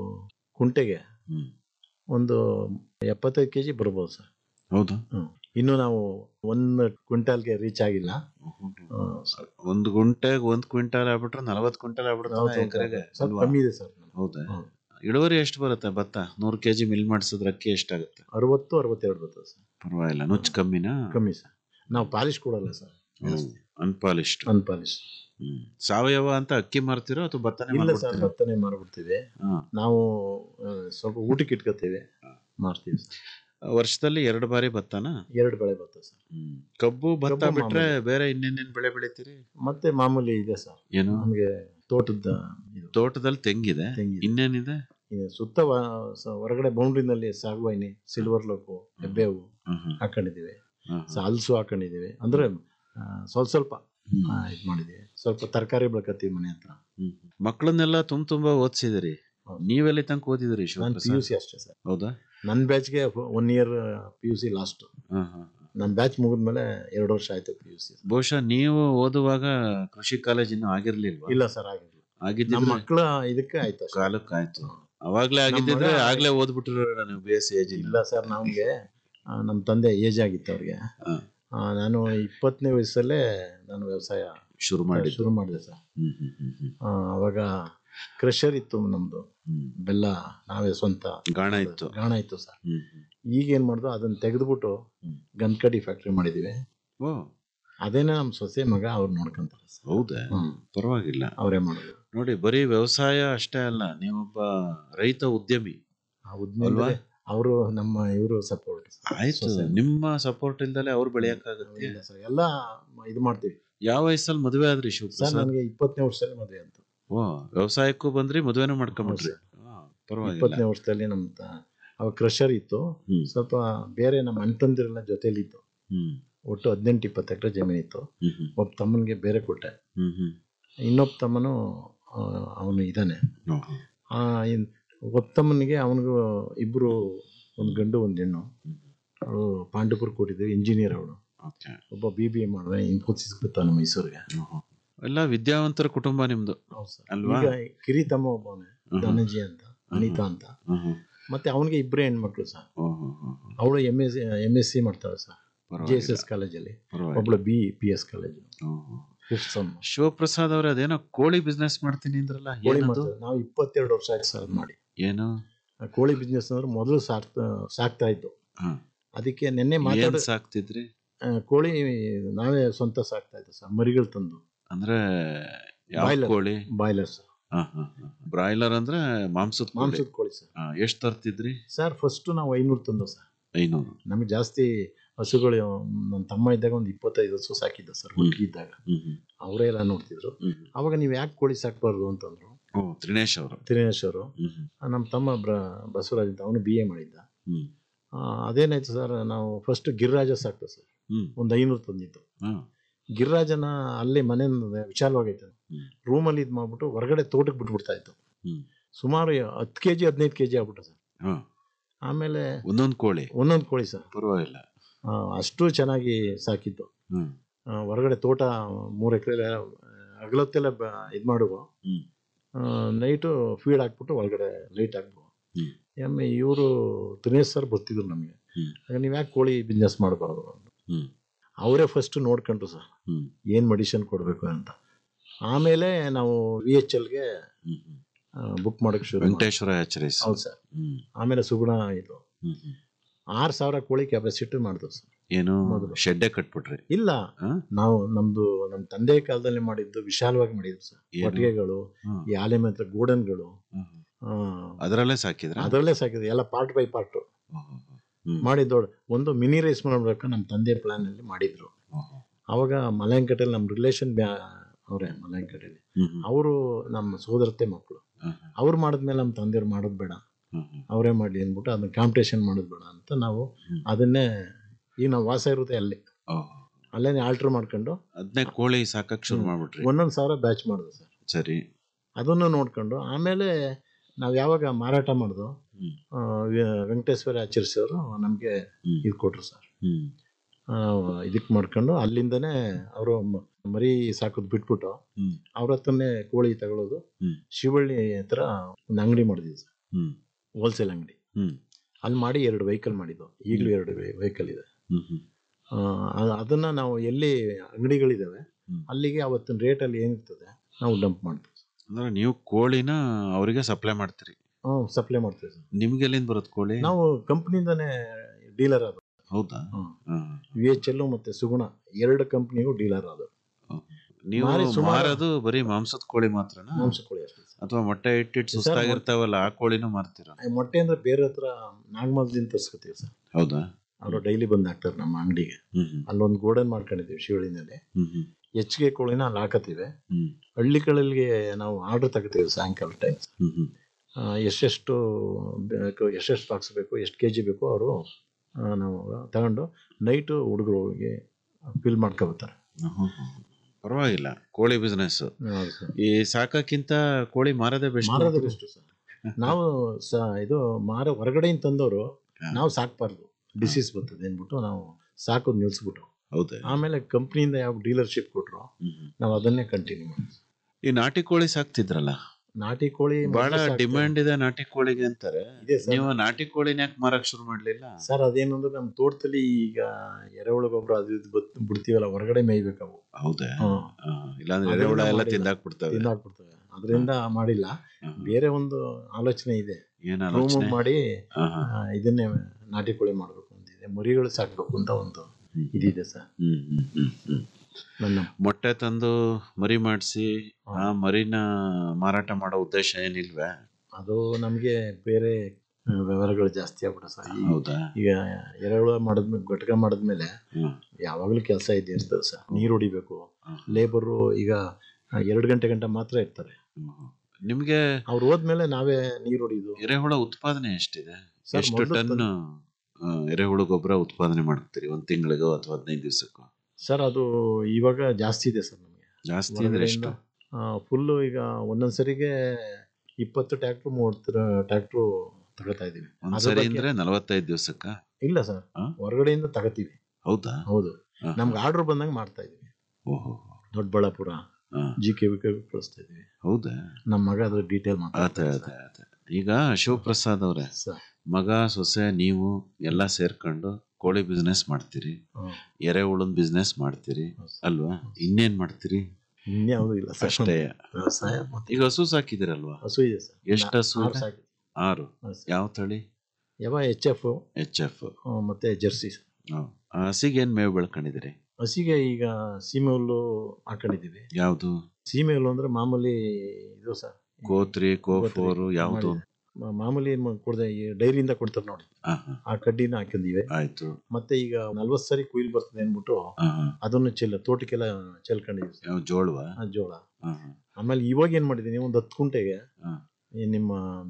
ಕುಂಟೆಗೆ ಹ್ಮ್ ಒಂದು ಎಪ್ಪತ್ತೈದು ಕೆ ಜಿ ಬರ್ಬೋದು ಸರ್ ಹೌದು ಹ್ಮ್. ಇನ್ನು ನಾವು ಒಂದು ಕ್ವಿಂಟಾಲ್ಗೆ ರೀಚ್ ಆಗಿಲ್ಲ ಆ, ಒಂದು ಗುಂಟೆಗೆ ಒಂದ್ ಕ್ವಿಂಟಾಲ್ ಆಗ್ಬಿಟ್ರೆ ನಲವತ್ತು ಕ್ವಿಂಟಾಲ್ ಹೌದು, ಆಗ್ಬಿಡುತ್ತೆ ಹೌದು. ಎಕರೆಗೆ ಸ್ವಲ್ಪ ಕಮ್ಮಿ ಇದೆ ಸರ್ ಹೌದಾ ಹೌದು. ಇಳುವರಿ ಎಷ್ಟು ಬರುತ್ತೆ ಭತ್ತ ನೂರು ಕೆಜಿ ಮಿಲ್ ಮಾಡಿಸಿದ್ರೆ ಅಕ್ಕಿ ಎಷ್ಟಾಗುತ್ತೆ ಅರವತ್ತು ಅರವತ್ತೆರಡು ಬರ್ತದೆ ಸರ್ ಪರವಾಗಿಲ್ಲ ನುಚ್ಚು ಕಮ್ಮಿನಾ ಕಮ್ಮಿ ಸರ್ ನಾವು ಪಾಲಿಶ್ ಕೊಡಲ್ಲ ಸರ್ ಅನ್ಪಾಲಿಸ್ಟ್ ಅನ್ಪಾಲಿಶ್ ಹ್ಮ್ ಸಾವಯವ ಅಂತ ಅಕ್ಕಿ ಮಾರ್ತಿರೋ ಅಥವಾ ಭತ್ತನೇ ಇಲ್ಲ ಸರ್ ಮಾರ್ಬಿಡ್ತೀರಾ? ಭತ್ತನೇ ಮಾರ್ಬಿಡ್ತೀವಿ ಹಾ. ನಾವು ಆ, ಸ್ವಲ್ಪ ಊಟಕ್ಕೆ ಇಟ್ಕೋತೀವಿ ಮಾರ್ತೀವಿ ಸರ್ ವರ್ಷದಲ್ಲಿ ಎರಡು ಬಾರಿ ಭತ್ತನಾ ಎರಡು ಬೆಳೆ ಭತ್ತ ಸರ್ ಹ್ಮ್ ಕಬ್ಬು ಭತ್ತ ಕಬ್ಬು ಬಿಟ್ರೆ ಮಾಮೂಲಿ. ಬೇರೆ ಇನ್ನೇನೇನ್ ಬೆಳೆ ಬೆಳಿತೀರಿ ಮತ್ತೆ ಮಾಮೂಲಿ ಇದೆ ಸರ್ ಏನು ನಮಗೆ ತೋಟದ ಇದು ತೋಟದಲ್ಲಿ ತೆಂಗಿದೆ ತೆಂಗಿದೆ. ಇನ್ನೇನಿದೆ ಇದು ಸುತ್ತ ವ- ಸ- ಹೊರಗಡೆ ಬೌಂಡ್ರಿನಲ್ಲಿ ಸಾಗುವಾಯಿನಿ ಸಿಲ್ವರ್ ಲೋಕು ಹೆಬ್ಬೇವು ಹ್ಮ್ ಹ್ಮ್. ಹಾಕೊಂಡಿದ್ದೀವಿ ಹ್ಮ್ ಸ- ಹಲ್ಸು ಹಾಕೊಂಡಿದ್ದೀವಿ ಅಂದ್ರೆ ಆ, ಸ್ವಲ್ಪ ಸ್ವಲ್ಪ ಇದು ಮಾಡಿದ್ದೀವಿ ಸ್ವಲ್ಪ ತರಕಾರಿ ಬೆಳ್ಕತ್ತೀವಿ ಮನೆ ಹತ್ರ ಹ್ಮ್. ಮಕ್ಕಳನ್ನೆಲ್ಲ ತುಂಬ ತುಂಬಾ ಓದಿಸಿದಿರಿ ಹೌದು. ನೀವೆಲ್ಲಿ ತನಕ ಓದಿದಿರಿ ನಾನು ಪಿ ಯು ಸಿ ಅಷ್ಟೇ ಸರ್ ಹೌದಾ ನನ್ನ ಬ್ಯಾಚ್ಗೆ one year P U C last ಹಾ ಹಾ ನನ್ನ ಬ್ಯಾಚ್ ಮುಗಿದ್ಮೇಲೆ ಎರಡು ವರ್ಷ ಆಯ್ತು ಪಿ ಯು ಸಿ ಬಹುಶಃ ನೀವು ಓದುವಾಗ ಕೃಷಿ ಕಾಲೇಜ್ ಇನ್ನೂ ಆಗಿರ್ಲಿಲ್ವಾ ಇಲ್ಲ ಸರ್ ಆಗಿಲ್ಲ ನಮ್ಮ ಆಗಿದ್ದಿದ್ರೆ ಮಕ್ಕಳ ಇದಕ್ಕೆ ಆಯ್ತು ಅಷ್ಟೇ. ಕಾಲಕ್ಕೆ ಆಯ್ತು ಅವಾಗ್ಲೇ ಆಗಿದ್ದಿದ್ರೆ ಮಗ- ಆಗ್ಲೇ ಓದ್ಬಿಟ್ಟಿರೋ ನೀವು ಬಿ ಎಸ್ ಸಿ ಏಜ್ ಇಲ್ಲ ಸರ್ ನಮಗೆ ನಮ್ಮ ತಂದೆ ಏಜ್ ಆಗಿತ್ತು ಅವ್ರಿಗೆ ಹಾ. ಆ, ನಾನು ಇಪ್ಪತ್ತನೇ ವಯಸ್ಸಲ್ಲೇ ನಾನು ವ್ಯವಸಾಯ ಶುರು ಮಾಡಿ ಶುರು ಮಾಡಿದೆ ಸರ್ ಹ್ಮ್ ಹ್ಮ್ ಹ್ಮ್ ಹ್ಮ್ ಆ, ಅವಾಗ ಕ್ರಷರ್ ಇತ್ತು ನಮ್ದು ಹ್ಮ್. ಬೆಲ್ಲ ನಾವೇ ಸ್ವಂತ ಗಾಣ ಇತ್ತು ಗಾಣ ಇತ್ತು ಸರ್ ಹ್ಮ್ ಹ್ಮ್. ಈಗ ಏನ್ ಮಾಡ್ದು ಅದನ್ನ ತೆಗೆದ್ಬಿಟ್ಟು ಹ್ಮ್. ಗನ್ಕಡಿ ಫ್ಯಾಕ್ಟ್ರಿ ಮಾಡಿದೀವಿ ಓ ಅದೇನೆ ನಮ್ಮ ಸೊಸೆ ಮಗ ಅವ್ರು ನೋಡ್ಕೊಂತಾರೆ ಸರ್ ಹೌದಾ ಹ್ಮ್. ಪರವಾಗಿಲ್ಲ ಅವರೇ ಮಾಡೋದು ನೋಡಿ ಬರೀ ವ್ಯವಸಾಯ ಅಷ್ಟೇ ಅಲ್ಲ ನೀವೊಬ್ಬ ರೈತ ಉದ್ಯಮಿ ಆ ಉದ್ಯಮ ಅಲ್ವಾ? ಅವರು ನಮ್ಮ ಇವರು ಸಪೋರ್ಟ್ ಆಯ್ತು ನಿಮ್ಮ ಸಪೋರ್ಟ್ ಇಲ್ದಲೆ ಅವ್ರು ಬೆಳೆಯಕ್ಕಾಗತ್ತೆ ಇಲ್ಲ ಸರ್ ಎಲ್ಲ ಇದು ಮಾಡ್ತೀವಿ ಯಾವ ವಯಸ್ಸಲ್ಲಿ ಮದುವೆ ಆದ್ರಿ ಸರ್ ಶಿವಪ್ರಸಾದ್ ನನಗೆ ಇಪ್ಪತ್ತನೇ ವರ್ಷದಲ್ಲಿ ಮದುವೆ ಅಂತ ಓ ವ್ಯವಸಾಯಕ್ಕೂ ಬಂದ್ರಿ ಮದುವೆನೂ ಮಾಡ್ಕೊಂಬಿಟ್ರಿ ಆ, ಪರವಾಗಿಲ್ಲ ಇಪ್ಪತ್ತನೇ ವರ್ಷದಲ್ಲಿ ನಮ್ಮ ತ- ಅವಾಗ ಕ್ರಷರ್ ಇತ್ತು ಹ್ಮ್. ಸ್ವಲ್ಪ ಬೇರೆ ನಮ್ಮ ಅಣ್ತಂದಿರೆಲ್ಲ ಜೊತೆಲಿ ಇತ್ತು ಹ್ಮ್ ಒಟ್ಟು ಹದಿನೆಂಟು ಇಪ್ಪತ್ತು ಎಕರೆ ಜಮೀನು ಇತ್ತು ಹ್ಮ್ ಹ್ಮ್ ಒಬ್ಬ ತಮ್ಮನಿಗೆ ಬೇರೆ ಕೊಟ್ಟೆ ಹ್ಮ್ ಹ್ಮ್ ಇನ್ನೊಬ್ಬ ತಮ್ಮನು ಅವನು ಇದ್ದಾನೆ ಹ್ಮ್ ಹ್ಮ್. ಆ, ಇನ್- ಒಬ್ಬ ತಮ್ಮನಿಗೆ ಅವನಿಗೂ ಇಬ್ಬರು ಒಂದು ಗಂಡು ಒಂದು ಹೆಣ್ಣು ಅವಳು ಪಾಂಡವಪುರ ಕೊಟ್ಟಿದ್ದೆ ಇಂಜಿನಿಯರ್ ಅವಳು ಓಕೆ ಒಬ್ಬ ಬಿ ಬಿ ಎ ಮಾಡಿದ್ರೆ ಇನ್ಫೋಸಿಸ್ ಬರ್ತಾನೆ ಮೈಸೂರಿಗೆ ಎಲ್ಲ ವಿದ್ಯಾವಂತರ ಕುಟುಂಬ ನಿಮ್ದು ಹೌದು ಸರ್ ಅಲ್ವಾ? ಈಗ ಕಿರಿ ತಮ್ಮ ಒಬ್ಬವನೇ ಧನಂಜಯ ಅಂತ ಅನಿತಾ ಅಂತ ಹ್ಮ್ ಹ್ಮ್. ಮತ್ತೆ ಅವನಿಗೆ ಇಬ್ಬರೇ ಹೆಣ್ಮಕ್ಳು ಸರ್ ಓ, ಹೋ, ಹೋ, ಹೋ. ಅವಳು M S M S C ಮಾಡ್ತಾಳೆ ಸರ್ ಜೆ ಪರವಾಗಿಲ್ಲ. ಎಸ್ ಎಸ್ ಕಾಲೇಜಲ್ಲಿ ಪರವಾಗಿಲ್ಲ. ಒಬ್ಳು ಬಿ ಪಿ ಎಸ್ ಕಾಲೇಜು ಓ, ಹೋ. ಫಿಫ್ತ್ ಸಮ್ ಶಿವಪ್ರಸಾದ್ ಅವ್ರ ಅದೇನೋ ಕೋಳಿ ಬಿಸ್ನೆಸ್ ಮಾಡ್ತೀನಿ ಅಂದ್ರಲ್ಲ ಕೋಳಿ ಏನದು ಮಾಡ್ತಾರೆ. ನಾವು ಇಪ್ಪತ್ತೆರಡು ವರ್ಷ ಆಯ್ತು ಸರ್ ಅದ್ ಮಾಡಿ ಏನು ಆ ಕೋಳಿ ಬಿಸ್ನೆಸ್ ಅಂದ್ರೆ ಮೊದಲು ಸಾಕ್ತಾ ಸಾಕ್ತಾ ಇತ್ತು ಹಾ. ಅದಕ್ಕೆ ನಿನ್ನೆ ಏನ್ ಮಾತಾಡ ಸಾಕ್ತಿದ್ರಿ ಆ, ಕೋಳಿ ನಾವೇ ಸ್ವಂತ ಸಾಕ್ತಾ ಇದ್ದೆ ಸರ್ ಮರಿಗಳು ತಂದು ಅಂದ್ರೆ ಯಾವ Broiler. ಕೋಳಿ ಬಾಯ್ಲರ್ಸ್ ಬ್ರಾಯ್ಲರ್ ಅಂದ್ರೆ ಮಾಂಸದ ಕೋಳಿ ಮಾಂಸದ ಕೋಳಿ ಸರ್ ಹಾ, ಎಷ್ಟ್ ತರ್ತಿದ್ರಿ ಸರ್ ಫಸ್ಟ್ ನಾವು ಐನೂರು ತಂದು ಸರ್ ಐನೂರು ನಮಗೆ ಜಾಸ್ತಿ ಹಸುಗಳು ನನ್ನ ತಮ್ಮ ಇದ್ದಾಗ ಒಂದು ಇಪ್ಪತ್ತೈದು ಹಸು ಸಾಕಿದ್ದ ಸರ್ ಹುಡುಗಿ ಇದ್ದಾಗ ಹ್ಮ್ ಹ್ಮ್ ಅವರೇ ಎಲ್ಲ ನೋಡ್ತಿದ್ರು ಹ್ಮ್. ಅವಾಗ ನೀವು ಯಾಕೆ ಕೋಳಿ ಸಾಕ್ಬಾರ್ದು ಅಂತಂದ್ರು ಓ ತ್ರಿನೇಶ್ ಅವರು ದಿನೇಶ್ ಅವರು ಹ್ಮ್ ಹ್ಮ್ ನಮ್ಮ ತಮ್ಮ ಬ್ರ ಬಸವರಾಜ್ ಅಂತ ಅವನು ಬಿ ಎ ಮಾಡಿದ್ದ ಹ್ಮ್ ಆ, ಅದೇನಾಯ್ತು ಸರ್ ನಾವು ಫಸ್ಟ್ ಗಿರಿರಾಜ ಸಾಕ್ತು ಸರ್ ಹ್ಮ್ ಒಂದು ಐನೂರು ತಂದಿತ್ತು ಹಾ. ಗಿರಿರಾಜನ ಅಲ್ಲೇ ಮನೆ ವಿಶಾಲವಾಗೈತೆ ಹ್ಮ್. ರೂಮಲ್ಲಿ ಇದು ಮಾಡ್ಬಿಟ್ಟು ಹೊರಗಡೆ ತೋಟಕ್ಕೆ ಬಿಟ್ಬಿಡ್ತಾ ಇತ್ತು ಹ್ಮ್. ಸುಮಾರು ಹತ್ತು ಕೆ ಜಿ ಹದಿನೈದು ಕೆ ಜಿ ಆಗ್ಬಿಟ್ಟು ಸರ್ ಹಾ. ಆಮೇಲೆ ಒಂದೊಂದ್ ಕೋಳಿ ಒಂದೊಂದು ಕೋಳಿ ಸರ್ ಪರವಾಗಿಲ್ಲ ಆ, ಅಷ್ಟು ಚೆನ್ನಾಗಿ ಸಾಕಿತ್ತು ಹ್ಮ್ ಆ, ಹೊರಗಡೆ ತೋಟ ಮೂರು ಎಕರೆ ಅಗಲತ್ತೆಲ್ಲ ಇದು ಮಾಡುವ ಹ್ಮ್ ನೈಟು ಫೀಡ್ ಹಾಕ್ಬಿಟ್ಟು ಒಳಗಡೆ ಲೈಟ್ ಹಾಕ್ಬೋ ಹ್ಮ್. ಎಮ್ಮೆ ಇವರು ದಿನೇಶ್ ಸರ್ ಬರ್ತಿದ್ರು ನಮಗೆ ಹ್ಮ್. ಆಗ ನೀವು ಯಾಕೆ ಕೋಳಿ ಬಿಸ್ನೆಸ್ ಮಾಡಬಾರ್ದು ಹ್ಮ್ ಅವರೇ ಫಸ್ಟ್ ನೋಡ್ಕೊಂಡ್ರು ಸರ್ ಹ್ಮ್ ಏನು ಮೆಡಿಷನ್ ಕೊಡಬೇಕು ಅಂತ ಆಮೇಲೆ ನಾವು ವಿ ಎಚ್ ಎಲ್ಗೆ ಬುಕ್ ಮಾಡೋಕ್ಕೆ ಶುರು ಮಾಡಿದ್ವಿ. ವೆಂಕಟೇಶ್ವರ ಹ್ಯಾಚರೀಸ್ ಹೌದು ಸರ್ ಹ್ಮ್ ಆಮೇಲೆ ಸುಗುಣ ಇದು ಹ್ಮ್ ಹ್ಮ್. ಆರು ಸಾವಿರ ಕೋಳಿ ಕೆಪಾಸಿಟಿ ಮಾಡಿದ್ವು ಸರ್ ಏನು ಮೊದಲು. ಶೆಡ್ಡೆ ಕಟ್ಬಿಟ್ರಿ ಇಲ್ಲ ಆ? ನಾವು ನಮ್ದು ನಮ್ಮ ತಂದೆ ಕಾಲದಲ್ಲಿ ಮಾಡಿದ್ದು ವಿಶಾಲವಾಗಿ ಮಾಡಿದ್ವಿ ಸರ್ ಏನು? ಕೊಟ್ಟಿಗೆಗಳು ಹ್ಮ್. ಈ ಆಲೆ ಮಾತ್ರ ಗೋಡನ್ಗಳು ಹ್ಮ್. ಅದರಲ್ಲೇ ಸಾಕಿದ್ರ ಅದರಲ್ಲೇ ಸಾಕಿದ್ವಿ ಎಲ್ಲ ಪಾರ್ಟ್ ಬೈ ಪಾರ್ಟ್ ಮಾಡಿದ್ದು ಒಂದು ಮಿನಿ ರೈಸ್ ಮಾಡ್ಬೇಕು ನಮ್ಮ ತಂದೆ ಪ್ಲಾನ್ ಅಲ್ಲಿ ಮಾಡಿದ್ರು ಅವಾಗ ಮಲಯಂಕಟಲ್ಲಿ ನಮ್ಮ ರಿಲೇಷನ್ ಅವರೇ ಮಲಯಂಕಟಲ್ಲಿ ಅವರು ನಮ್ಮ ಸೋದರತೆ ಮಕ್ಕಳು ಅವ್ರು ಮಾಡಿದ್ಮೇಲೆ ನಮ್ಮ ತಂದೆಯವ್ರು ಮಾಡೋದು ಬೇಡ ಅವರೇ ಮಾಡಲಿ ಅಂದ್ಬಿಟ್ಟು ಅದನ್ನ ಕಾಂಪಿಟೇಷನ್ ಮಾಡೋದು ಬೇಡ ಅಂತ ನಾವು ಅದನ್ನೇ ಈಗ ನಾವು ವಾಸ ಇರುತ್ತೆ ಅಲ್ಲಿ ಅಲ್ಲೇನೆ ಆಲ್ಟ್ರ್ ಮಾಡ್ಕೊಂಡು ಅದನ್ನೇ ಕೋಳಿ ಸಾಕಕ್ ಶುರು ಮಾಡ್ಬಿಟ್ರಿ ಒಂದೊಂದು ಸಾವಿರ ಬ್ಯಾಚ್ ಮಾಡಿದ್ವು ಸರ್ ಸರಿ ಅದನ್ನು ನೋಡ್ಕೊಂಡು ಆಮೇಲೆ ನಾವು ಯಾವಾಗ ಮಾರಾಟ ಮಾಡಿದ್ವು ಆ, ವೆ- ವೆಂಕಟೇಶ್ವರ ಆಚರಿಸೋರು ನಮಗೆ ಇದು ಕೊಟ್ರು ಸರ್ ಹ್ಮ್ ಇದಕ್ಕೆ ಮಾಡ್ಕೊಂಡು ಅಲ್ಲಿಂದನೇ ಅವರು ಮರಿ ಸಾಕೋದು ಬಿಟ್ಬಿಟ್ಟು ಅವ್ರ ಹತ್ರನೇ ಕೋಳಿ ತಗೊಳ್ಳೋದು ಹ್ಮ್. ಶಿವಳ್ಳಿ ಹತ್ರ ಒಂದು ಅಂಗಡಿ ಮಾಡಿದ್ವಿ ಸರ್ ಹ್ಮ್ ಹೋಲ್ಸೇಲ್ ಅಂಗಡಿ ಹ್ಮ್ ಅಲ್ಲಿ ಮಾಡಿ ಎರಡು ವೆಹಿಕಲ್ ಮಾಡಿದ್ದು ಈಗಲೂ ಎರಡು ವೆಹಿಕಲ್ ಇದೆ ಹ್ಮ್ ಹ್ಮ್ ಆ, ಅ- ಅದನ್ನ ನಾವು ಎಲ್ಲಿ ಅಂಗಡಿಗಳಿದ್ದಾವೆ ಅಲ್ಲಿಗೆ ಅವತ್ತಿನ ರೇಟಲ್ಲಿ ಏನಿರ್ತದೆ ನಾವು ಡಂಪ್ ಮಾಡ್ತೀವಿ ಅಂದ್ರೆ ನೀವು ಕೋಳಿನ ಅವರಿಗೆ ಸಪ್ಲೈ ಮಾಡ್ತೀರಿ ಹ್ಞೂ ಸಪ್ಲೈ ಮಾಡ್ತೀವಿ ಸರ್ ನಿಮ್ಗೆ ಎಲ್ಲಿಂದ ಬರುತ್ತೆ ಕೋಳಿ ನಾವು ಕಂಪ್ನಿಯಿಂದನೇ ಡೀಲರ್ ಅದು ಹೌದಾ ಹ್ಮ್. ವಿ ಎಚ್ ಎಲ್ ಮತ್ತೆ ಸುಗುಣ ಎರಡು ಕಂಪ್ನಿಗೂ ಡೀಲರ್ ಅದು ನೀವು ಮಾರಿ ಸುಮಾರು- ಮಾರೋದು ಬರೀ ಮಾಂಸದ ಕೋಳಿ ಮಾತ್ರನಾ ಮಾಂಸ ಕೋಳಿ ಅಷ್ಟೇ ಅಥವಾ ಮೊಟ್ಟೆ ಇಟ್ಟಿಟ್ಟು ಸರ್, ಸುಸ್ತಾಗಿರ್ತಾವಲ್ಲ ಆ ಕೋಳಿನೂ ಮಾರ್ತೀರ ಈ ಮೊಟ್ಟೆ ಅಂದ್ರೆ ಬೇರೆ ಹತ್ರ ನಾಗಮಲ್ದಿಂದ ತರ್ಸ್ಕೊತೀವಿ ಸರ್ ಹೌದಾ ಅವರು ಡೈಲಿ ಬಂದು ಹಾಕ್ತಾರೆ ನಮ್ಮ ಅಂಗಡಿಗೆ ಹ್ಮ್ ಹ್ಮ್ ಅಲ್ಲೊಂದು ಗೋಡನ್ ಮಾಡ್ಕೊಂಡಿದ್ದೀವಿ ಶಿವಳಿನಲ್ಲಿ ಹ್ಮ್ ಹ್ಮ್ ಹೆಚ್ಚಿಗೆ ಕೋಳಿನ ಅಲ್ಲಿ ಹಾಕತ್ತೀವಿ ಹ್ಮ್ ಹಳ್ಳಿಗಳಿಗೆ ನಾವು ಆರ್ಡರ್ ತಗೋತೀವಿ ಸಾಯಂಕಾಲ ಟೈಮ್ ಹ್ಮ್ ಹ್ಮ್ ಎಷ್ಟೆಷ್ಟು ಬೇಕು ಎಷ್ಟೆಷ್ಟು ಬಾಕ್ಸ್ ಬೇಕು ಎಷ್ಟು ಕೆ ಜಿ ಬೇಕು ಅವರು ನಾವು ತಗೊಂಡು ನೈಟು ಹುಡುಗರಿಗೆ ಫಿಲ್ ಮಾಡ್ಕೊಬರ್ತಾರೆ ಹ್ಮ್ ಹ್ಮ್. ಪರವಾಗಿಲ್ಲ ಕೋಳಿ ಬಿಸ್ನೆಸ್ ಹೌದು ಸರ್ ಈ ಸಾಕಕ್ಕಿಂತ ಕೋಳಿ ಮಾರದೇ ಬೆಸ್ಟ್ ಮಾರೋದು ಬೆಸ್ಟು ಸರ್ ನಾವು ಸ ಇದು ಮಾರ ಹೊರಗಡೆಯಿಂದ ತಂದವರು ನಾವು ಸಾಕ್ಬಾರ್ದು ಡಿಸೀಸ್ ಬರ್ತದೆ ಅಂದ್ಬಿಟ್ಟು ನಾವು ಸಾಕೋದು ನಿಲ್ಸ್ಬಿಟ್ಟು ಹೌದಾ ಆಮೇಲೆ ಕಂಪ್ನಿಯಿಂದ ಯಾವ ಡೀಲರ್ಶಿಪ್ ಕೊಟ್ಟರು ನಾವು ಅದನ್ನೇ ಕಂಟಿನ್ಯೂ ಮಾಡ್ತೀವಿ ಈ ನಾಟಿ ಕೋಳಿ ಸಾಕ್ತಿದ್ರಲ್ಲ ನಾಟಿ ಕೋಳಿ ಬಹಳ ಮೊದ್ಲು ಸಾಕ್ತಾರೆ. ಡಿಮ್ಯಾಂಡ್ ಇದೆ ನಾಟಿ ಕೋಳಿಗೆ ಅಂತಾರೆ ಇದೆ ಸರ್. ನೀವು ನಾಟಿ ಕೋಳಿನ ಯಾಕೆ ಮಾರಕ್ ಶುರು ಮಾಡ್ಲಿಲ್ಲ ಸರ್ ಅದೇನಂದ್ರೆ ನಮ್ಮ ತೋಟದಲ್ಲಿ ಈಗ ಎರೆಹುಳ ಗೊಬ್ಬರ ಅದು ಇದು ಬತ್ ಬಿಡ್ತೀವಲ್ಲ ಹೊರಗಡೆ ಮೇಯ್ಬೇಕು ಅವು ಹೌದಾ ಹ್ಮ್. ಆ, ಇಲ್ಲಾಂದ್ರೆ ಅದರಿಂದ ಎರೆಹುಳ ಎಲ್ಲ ಮಾಡಿಲ್ಲ. ತಿಂದಾಕ್ಬಿಡ್ತವೆ ತಿಂದಾಕ್ಬಿಡ್ತವೆ ಅದರಿಂದ ಮಾಡಿಲ್ಲ ಬೇರೆ ಒಂದು ಆಲೋಚನೆ ಇದೆ ಏನ್ ರೂಮ್ ಆಲೋಚನೆ? ಮಾಡಿ ಆಹಾ. ಆ, ಇದನ್ನೇ ನಾಟಿ ಕೋಳಿ ಮಾಡಬೇಕು ಅಂತಿದೆ ಮರಿಗಳು ಸಾಕ್ಬೇಕು ಅಂತ ಒಂದು ಇದಿದೆ ಸರ್ ಹ್ಮ್ ಹ್ಮ್ ಹ್ಮ್ ಹ್ಮ್ ನನ್ನ ಮೊಟ್ಟೆ ತಂದು ಮರಿ ಮಾಡಿಸಿ ಆ ಮರಿನ ಮಾರಾಟ ಮಾಡೋ ಉದ್ದೇಶ ಏನಿಲ್ವೇ ಅದು ನಮಗೆ ಬೇರೆ ಆ, ವ್ಯವಹಾರಗಳು ಜಾಸ್ತಿ ಆಗ್ಬಿಟ್ಟು ಸರ್ ಈ- ಹೌದಾ ಈಗ ಎರೆಹುಳ ಮಾಡಿದ್ಮೇಲೆ ಘಟಕ ಮಾಡಿದ್ಮೇಲೆ ಹ್ಮ್. ಯಾವಾಗಲೂ ಕೆಲಸ ಇದೆ ಇರ್ತದೆ ಸರ್ ನೀರು ಹೊಡಿಬೇಕು ಲೇಬರು ಈಗ ಎರಡು ಗಂಟೆ ಗಂಟೆ ಮಾತ್ರ ಇರ್ತಾರೆ ನಿಮ್ಗೆ ಅವ್ರು ಹೋದ್ಮೇಲೆ ನಾವೇ ನೀರು ಹೊಡಿಯೋದು ಎರೆಹುಳ ಉತ್ಪಾದನೆ ಎಷ್ಟಿದೆ ಸರ್, ಎಷ್ಟು ಮೊದ್ಲು ಟನ್ ಆ, ಎರೆಹುಳು ಗೊಬ್ಬರ ಉತ್ಪಾದನೆ ಮಾಡ್ತೀರಿ ಒಂದ್ ತಿಂಗಳಿಗೋ ಅಥವಾ ಹದಿನೈದು ದಿವಸಕ್ಕೋ ಸರ್ ಅದು ಇವಾಗ ಜಾಸ್ತಿ ಇದೆ ಸರ್ ನಮಗೆ ಜಾಸ್ತಿ ಅಂದ್ರೆ ಎಷ್ಟು ಫುಲ್ಲು ಈಗ ಒಂದೊಂದ್ ಸರಿಗೆ ಇಪ್ಪತ್ತು ಟ್ಯಾಕ್ಟ್ರು ಮೂವತ್ತು ಟ್ಯಾಕ್ಟ್ರು ತಗೋತಾ ಇದೀವಿ ಒಂದ್ ಅದ್ರ ಸರಿ ಬಗ್ಗೆ- ಅಂದ್ರೆ ನಲವತ್ತೈದು ದಿವಸಕ್ಕ ಇಲ್ಲ ಸರ್ ಹೊರಗಡೆಯಿಂದ ತಗೋತೀವಿ ಹೌದಾ ಹೌದು ಹಾ, ನಮ್ಗೆ ಆರ್ಡರ್ ಬಂದಂಗೆ ಮಾಡ್ತಾ ಇದೀವಿ ಓಹೋ ದೊಡ್ಡಬಳ್ಳಾಪುರ ಹಾ. ಜಿ ಕೆ ವಿ ಕಳಿಸ್ತಾ ಇದೀವಿ ಹೌದಾ ನಮ್ಮ ಮಗ ಅದ್ರ ಡೀಟೇಲ್ ಅದೇ ಮಾತಾಡ್ತಾರೆ ಅದೇ ಅದೇ ಈಗ ಶಿವಪ್ರಸಾದ್ ಅವ್ರೆ ಸರ್. ಮಗ ಸೊಸೆ ನೀವು ಎಲ್ಲ ಸೇರ್ಕೊಂಡು ಕೋಳಿ ಬಿಸ್ನೆಸ್ ಮಾಡ್ತೀರಿ ಹ್ಮ್. ಎರೆಹುಳನ್ ಬಿಸ್ನೆಸ್ ಮಾಡ್ತೀರಿ ಅಲ್ವಾ ಇನ್ನೇನ್ ಮಾಡ್ತೀರಿ ಇನ್ಯಾವುದೂ ಇಲ್ಲ ಸರ್ ಅಷ್ಟೇ ವ್ಯವಸಾಯ ಮತ್ತೆ ಈಗ ಹಸು ಸಾಕಿದಿರಲ್ವಾ ಹಸು ಇದೆ ಸರ್ ಎಷ್ಟು ಹಸು ಆರು ಇದೆ? ಸಾಕಿದೆ. ಆರು ಹೌದು ಸರ್. ಯಾವ ತಳಿ ಯಾವ ಎಚ್ ಎಫ್ ಎಚ್ ಎಫ್ ಮತ್ತೆ ಜರ್ಸಿ ಸರ್. ಹಸಿಗೆ ಏನ್ ಮೇವು ಬೆಳ್ಕೊಂಡಿದ್ದೀರಿ ಹಸಿಗೆ ಈಗ ಸೀಮೆ ಹುಲ್ಲು ಹಾಕೊಂಡಿದ್ದೀವಿ ಯಾವ್ದು ಸೀಮೆ ಹುಲ್ಲು ಅಂದ್ರೆ ಮಾಮೂಲಿ ಇದು ಸರ್ ಕೋತ್ರಿ ಕೋಫೋರು ಕೋತ್ರಿ ಯಾವ್ದು ಮಾಡಿದೆ. ಮಾ- ಮಾಮೂಲಿ ಮ- ಕೊಡ್ದೆ ಈ ಡೈರಿಯಿಂದ ಕೊಡ್ತಾರೆ ನೋಡಿ ಹಾ, ಹಾ. ಆ ಕಡ್ಡಿನ ಹಾಕಿದ್ದೀವಿ ಆಯ್ತು ಮತ್ತೆ ಈಗ ನಲ್ವತ್ತು ಸರಿ ಕುಯ್ಲ್ ಬರ್ತದೆ ಅಂದ್ಬಿಟ್ಟು ಹಾ, ಹಾ. ಅದನ್ನು ಚೆಲ್ಲ ತೋಟಕ್ಕೆಲ್ಲ ಚೆಲ್ಕೊಂಡಿದ್ದೀವಿ ಸರ್. ಯಾವ ಜೋಳವ ಆ ಜೋಳ ಹಾ, ಹಾ. ಆಮೇಲೆ ಇವಾಗ ಏನ್ ಮಾಡಿದ್ದೀನಿ ಒಂದು ಹತ್ತು ಕುಂಟೆಗೆ ಹಾ. ಈ ನಿಮ್ಮ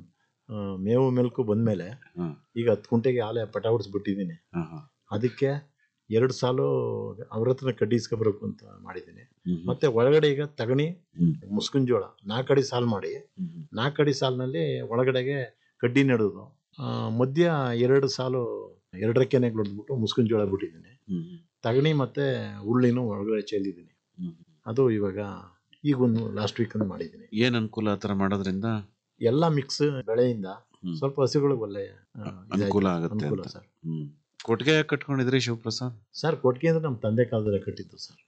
ಆ, ಮೇವು ಮೆಲ್ಕು ಬಂದ್ಮೇಲೆ ಹಾ. ಈಗ ಹತ್ತು ಕುಂಟೆಗೆ ಆಲೆ ಪಟ ಹೊಡಿಸ್ಬಿಟ್ಟಿದ್ದೀನಿ ಹಾ, ಹಾ. ಅದಕ್ಕೆ ಎರಡು ಸಾಲು ಅವ್ರ ಹತ್ರ ಕಡ್ಡಿ ಇಸ್ಕೊಬರ್ಬೇಕು ಅಂತ ಮಾಡಿದ್ದೀನಿ ಹ್ಮ್. ಮತ್ತೆ ಒಳಗಡೆ ಈಗ ತಗಣಿ ಹ್ಮ್. ಮುಸ್ಕಿನ ಜೋಳ ನಾಲ್ಕಡಿ ಸಾಲು ಮಾಡಿ ಹ್ಮ್. ನಾಲ್ಕಡಿ ಸಾಲಿನಲ್ಲಿ ಒಳಗಡೆಗೆ ಕಡ್ಡಿ ನೆಡೋದು ಆ, ಮಧ್ಯ ಎರಡು ಸಾಲು ಎರಡರಕ್ಕೆನೆ ಹೊಡೆದ್ಬಿಟ್ಟು ಮುಸ್ಕಿನ ಜೋಳ ಬಿಟ್ಟಿದ್ದೀನಿ ಹ್ಮ್. ತಗಣಿ ಮತ್ತೆ ಉಳ್ಳಿನೂ ಒಳಗಡೆ ಚೆಲ್ಲಿದ್ದೀನಿ ಹ್ಮ್. ಅದು ಇವಾಗ ಈಗ ಒಂದು ಲಾಸ್ಟ್ ವೀಕ್ ಅಂತ ಮಾಡಿದ್ದೀನಿ ಏನ್ ಅನುಕೂಲ ಆತರ ಮಾಡೋದ್ರಿಂದ ಎಲ್ಲ ಮಿಕ್ಸ್ ಬೆಳೆಯಿಂದ ಹ್ಮ್. ಸ್ವಲ್ಪ ಹಸುಗಳಿಗೆ ಒಳ್ಳೆ ಆ, ಇದಾಯ್ತು. ಅನುಕೂಲ ಆಗುತ್ತೆ ಅನುಕೂಲ ಅಂತ. ಸರ್ ಹ್ಮ್ ಕೊಟ್ಟಿಗೆ ಯಾಕೆ ಕಟ್ಕೊಂಡಿದ್ರಿ ಶಿವಪ್ರಸಾದ್ ಸರ್ ಕೊಟ್ಟಿಗೆ ಅಂದ್ರೆ ನಮ್ಮ ತಂದೆ ಕಾಲದಲ್ಲಿ ಕಟ್ಟಿದ್ದು ಸರ್ ಹಾ.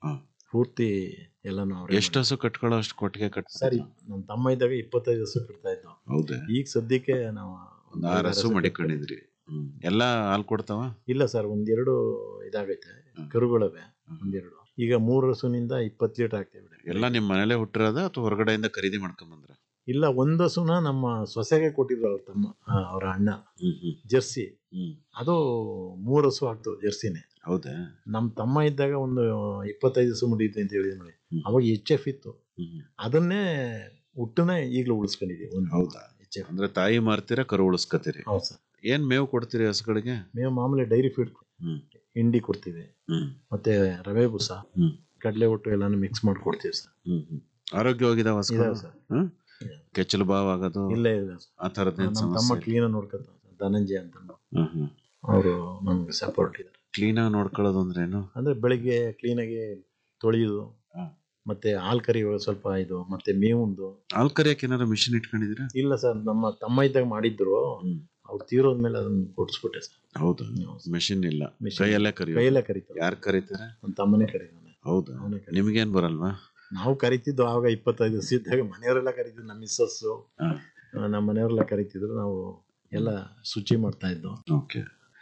ಪೂರ್ತಿ ಎಲ್ಲಾನು ಅವ್ರೇ ಎಷ್ಟು ಹಸು ಕಟ್ಕೊಳ್ಳೋ ಅಷ್ಟು ಕೊಟ್ಟಿಗೆ ಕಟ್ ಸರ್ ನಮ್ಮ ತಮ್ಮ ಇದ್ದಾಗ ಇಪ್ಪತ್ತೈದು ಹಸು ಕಟ್ತಾ ಇದ್ದೋ ಹೌದಾ ಈಗ ಸದ್ಯಕ್ಕೆ ನಾವು ಒಂದು ಆರು ಹಸು ಮಡಿಕೊಂಡಿದ್ರಿ ಹ್ಮ್ ಎಲ್ಲ ಹಾಲು ಕೊಡ್ತಾವ ಇಲ್ಲ ಸರ್ ಒಂದೆರಡು ಇದಾಗೈತೆ ಕರುಗಳವೆ ಒಂದೆರಡು ಈಗ ಮೂರು ಹಸುನಿಂದ ಇಪ್ಪತ್ತು ಲೀಟರ್ ಆಗ್ತೇವೆ ಎಲ್ಲ ನಿಮ್ಮ ಮನೇಲೆ ಹುಟ್ಟಿರೋದ ಅಥವಾ ಹೊರಗಡೆಯಿಂದ ಖರೀದಿ ಮಾಡ್ಕೊಂಬಂದ್ರ ಇಲ್ಲ ಒಂದು ಹಸುನ ನಮ್ಮ ಸೊಸೆಗೆ ಕೊಟ್ಟಿದ್ರು ಅವ್ರ ತಮ್ಮ ಆ, ಅವ್ರ ಅಣ್ಣ ಜರ್ಸಿ ಅದು ಮೂರು ಹಸು ಆಗ್ತವೆ ಜರ್ಸಿನೇ ಹೌದಾ ನಮ್ಮ ತಮ್ಮ ಇದ್ದಾಗ ಒಂದು ಇಪ್ಪತ್ತೈದು ಹಸು ಮುಡಿಯುತ್ತೆ ಅಂತ ಹೇಳಿದ ನೋಡಿ ಅವಾಗ ಎಚ್ ಎಫ್ ಇತ್ತು ಅದನ್ನೇ ಹುಟ್ಟನ್ನ ಈಗಲೂ ಉಳಿಸ್ಕೊಂಡಿದ್ದೀವಿ ಒಂದು ಹೌದಾ ಅಂದ್ರೆ ತಾಯಿ ಮಾರ್ತೀರಾ ಕರು ಉಳಿಸ್ಕೊತೀರಿ ಹೌದು ಸರ್ ಏನ್ ಮೇವು ಕೊಡ್ತೀರಿ ಹಸುಗಳಿಗೆ ಮೇವು ಮಾಮೂಲಿ ಡೈರಿ ಫೀಡ್ ಹ್ಮ್ ಹಿಂಡಿ ಕೊಡ್ತೀವಿ ಹ್ಮ್ ಮತ್ತೆ ರವೆ ಬುಸ ಹ್ಮ್ ಕಡಲೆ ಒಟ್ಟು ಎಲ್ಲಾನು ಮಿಕ್ಸ್ ಮಾಡಿ ಕೊಡ್ತೀವಿ ಸರ್ ಹ್ಮ್ ಹ್ಮ್ ಆರೋಗ್ಯವಾಗಿದಾವ ಹಸುಗಳು ಇದಾವೆ ಸರ್. ಹ್ಮ್ ಕೆಚ್ಚಲು ಬಾವ್ ಆಗೋದು ಇಲ್ಲ ಇಲ್ಲ ಸರ್. ಆ ಥರದ್ದೇನ್ ನಮ್ಮ ತಮ್ಮ ಸಮಸ್ಯೆ ಕ್ಲೀನ್ ನೋಡ್ಕೊತ ಧನಂಜಯ ಅಂತ ಹ್ಮ್ ಹ್ಮ್ ಅವರು ನಮ್ಗೆ ಸಪೋರ್ಟ್ ಇದ್ದಾರೆ ಕ್ಲೀನ್ ಆಗಿ ನೋಡ್ಕೊಳ್ಳೋದು ಅಂದ್ರೆ ಏನು ಅಂದ್ರೆ ಬೆಳಿಗ್ಗೆ ಕ್ಲೀನಾಗಿ ತೊಳೆಯೋದು ಮತ್ತೆ ಹಾಲು ಕರಿಯೋದು ಸ್ವಲ್ಪ ಇದು ಮತ್ತೆ ಮೇವುಂದು ಹಾಲ್ ಕರಿಯಕ್ಕೆ ಏನಾದ್ರು ಮಿಷಿನ್ ಇಟ್ಕೊಂಡಿದ್ದೀರಾ ಇಲ್ಲ ಸರ್ ನಮ್ಮ ತಮ್ಮ ಇದ್ದಾಗ ಮಾಡಿದ್ರು ಅವ್ರು ತೀರೋದ್ಮೇಲೆ ಅದನ್ನ ಕೊಡಿಸ್ಬಿಟ್ಟೆ ಸರ್ ಹೌದು ಮೆಷಿನ್ ಇಲ್ಲ Machine. ಕೈಯಲ್ಲೇ ಕರಿ ಕೈಯಲ್ಲೇ ಕರೀತಾರೆ. ಯಾರು ಕರೀತಾರೆ ನನ್ನ ತಮ್ಮನೇ ಕರೀತಾನೆ ಹೌದಾ ನಿಮ್ಗೇನ್ ಬರಲ್ವಾ ನಾವು ಕರಿತಿದ್ದು ಆವಾಗ ಇಪ್ಪತ್ತೈದು ದಿವಸ ಇದ್ದಾಗ ಮನೆಯವರೆಲ್ಲ ಕರಿತಿದ್ರು ನಮ್ಮ ಮಿಸ್ಸಸ್ಸು ನಮ್ಮ ಮನೆಯವರೆಲ್ಲ ಕರಿತಿದ್ರು ನಾವು ಎಲ್ಲ ಶುಚಿ ಮಾಡ್ತಾ ಇದ್ದು ಓಕೆ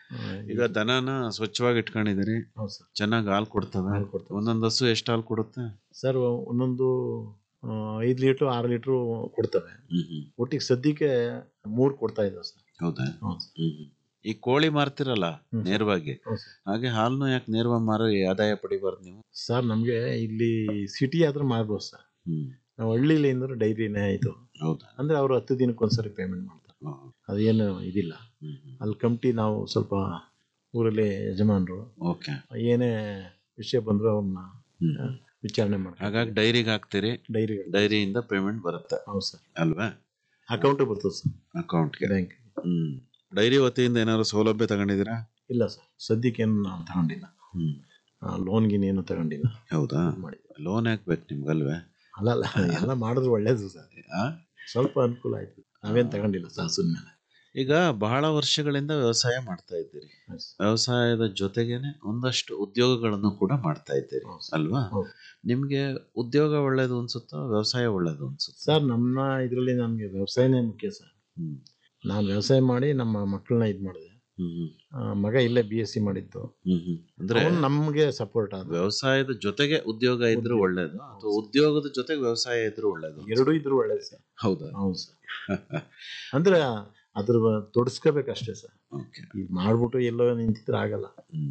ಈಗ ದನನ ಸ್ವಚ್ಛವಾಗಿ ಇಟ್ಕೊಂಡಿದ್ದೀರಿ ಹೌದು ಸರ್ ಚೆನ್ನಾಗಿ ಹಾಲು ಕೊಡ್ತವೆ ಒಂದೊಂದು ಹಸು ಎಷ್ಟು ಹಾಲು ಕೊಡುತ್ತೆ ಸರ್ ಒಂದೊಂದು ಆ, ಐದು ಲೀಟ್ರು ಆರು ಲೀಟ್ರು ಕೊಡ್ತವೆ ಒಟ್ಟಿಗೆ ಸದ್ಯಕ್ಕೆ ಮೂರು ಕೊಡ್ತಾ ಇದ್ದಾವೆ ಸರ್ ಹೌದಾ ಹೌದು ಹ್ಮ್ ಈ ಕೋಳಿ ಮಾರ್ತಿರಲ್ಲ ನೇರವಾಗಿ ಹಾಗೆ ಹಾಲ್ನು ಯಾಕೆ ನೇರವಾಗಿ ಮಾರಿ ಆದಾಯ ಪಡಿಬಾರ್ದು ನೀವು ಸರ್ ನಮಗೆ ಇಲ್ಲಿ ಸಿಟಿ ಆದ್ರೆ ಮಾರ್ಬೋದು ಸರ್ ಹ್ಮ್ ನಾವು ಹಳ್ಳಿಲಿ ಅಂದ್ರೆ ಡೈರಿನೇ ಇದು ಹೌದಾ ಅಂದ್ರೆ ಅವರು ಹತ್ತು ದಿನಕ್ಕೆ ಒಂದ್ಸರಿ ಪೇಮೆಂಟ್ ಮಾಡ್ತಾರೆ ಅದೇನು ಇದಿಲ್ಲ ಅಲ್ಲಿ ಕಮಿಟಿ ನಾವು ಸ್ವಲ್ಪ ಊರಲ್ಲಿ ಯಜಮಾನರು ಓಕೆ ಏನೇ ವಿಷಯ ಬಂದ್ರು ಅವ್ರನ್ನ ವಿಚಾರಣೆ ಮಾಡ್ತಾರೆ ಹಾಗಾಗಿ ಡೈರಿಗೆ ಹಾಕ್ತೀರಿ ಡೈರಿ ಡೈರಿಯಿಂದ ಪೇಮೆಂಟ್ ಬರುತ್ತೆ ಹೌದು ಸರ್ ಅಲ್ವಾ ಅಕೌಂಟ್ ಬರ್ತದೆ ಸರ್ ಅಕೌಂಟ್ಗೆ ಬ್ಯಾಂಕ್ ಹ್ಮ್ ಡೈರಿ ವತಿಯಿಂದ ಏನಾದ್ರು ಸೌಲಭ್ಯ ತಗೊಂಡಿದ್ದೀರಾ ಇಲ್ಲ ಸರ್ ಸದ್ಯಕ್ಕೇನು ನಾವು ತಗೊಂಡಿಲ್ಲ ಹ್ಮ್ ಲೋನ್ ಗಿನ್ ಏನು ತಗೊಂಡಿಲ್ಲ ಹೌದಾ ಲೋನ್ ಹಾಕ್ಬೇಕು ನಿಮ್ಗಲ್ವೇ ಅಲ್ಲ ಅಲ್ಲ ಎಲ್ಲ ಮಾಡಿದ್ರು ಒಳ್ಳೇದು ಸರ್ ಸ್ವಲ್ಪ ಅನುಕೂಲ ಆಯ್ತು ನಾವೇನು ತಗೊಂಡಿಲ್ಲ ಸರ್ ಸುಮ್ಮನೆ ಈಗ ಬಹಳ ವರ್ಷಗಳಿಂದ ವ್ಯವಸಾಯ ಮಾಡ್ತಾ ಇದ್ದೀರಿ ವ್ಯವಸಾಯದ ಜೊತೆಗೇನೆ ಒಂದಷ್ಟು ಉದ್ಯೋಗಗಳನ್ನು ಕೂಡ ಮಾಡ್ತಾ ಇದ್ದೀರಿ ಅಲ್ವಾ ನಿಮ್ಗೆ ಉದ್ಯೋಗ ಒಳ್ಳೇದು ಅನ್ಸುತ್ತೋ ವ್ಯವಸಾಯ ಒಳ್ಳೇದು ಅನ್ಸುತ್ತೆ ಸರ್ ನಮ್ಮ ಇದರಲ್ಲಿ ನಮಗೆ ವ್ಯವಸಾಯನೇ ಮುಖ್ಯ ಸರ್ ಹ್ಮ್ ನಾನು ವ್ಯವಸಾಯ ಮಾಡಿ ನಮ್ಮ ಮಕ್ಕಳನ್ನ ಇದು ಮಾಡಿದೆ ಹ್ಮ್ ಆ, ಮಗ ಇಲ್ಲೇ ಬಿ ಎಸ್ ಸಿ ಮಾಡಿದ್ದು ಹ್ಮ್ ಹ್ಮ್ ಅಂದ್ರೆ ಅವ್ನು ನಮ್ಗೆ ಸಪೋರ್ಟ್ ಆದ ವ್ಯವಸಾಯದ ಜೊತೆಗೆ ಉದ್ಯೋಗ ಇದ್ರು ಒಳ್ಳೇದು ಅಥವಾ ಉದ್ಯೋಗದ ಜೊತೆಗೆ ವ್ಯವಸಾಯ ಇದ್ರು ಒಳ್ಳೇದು ಎರಡೂ ಇದ್ರು ಒಳ್ಳೇದು ಸರ್ ಹೌದಾ ಹೌದು ಸರ್ ಅಂದ್ರೆ ಅದ್ರ ತೊಡಸ್ಕೋಬೇಕಷ್ಟೇ ಸರ್ ಈಗ ಮಾಡ್ಬಿಟ್ಟು ಎಲ್ಲೋ ನಿಂತಿದ್ರೆ ಆಗಲ್ಲ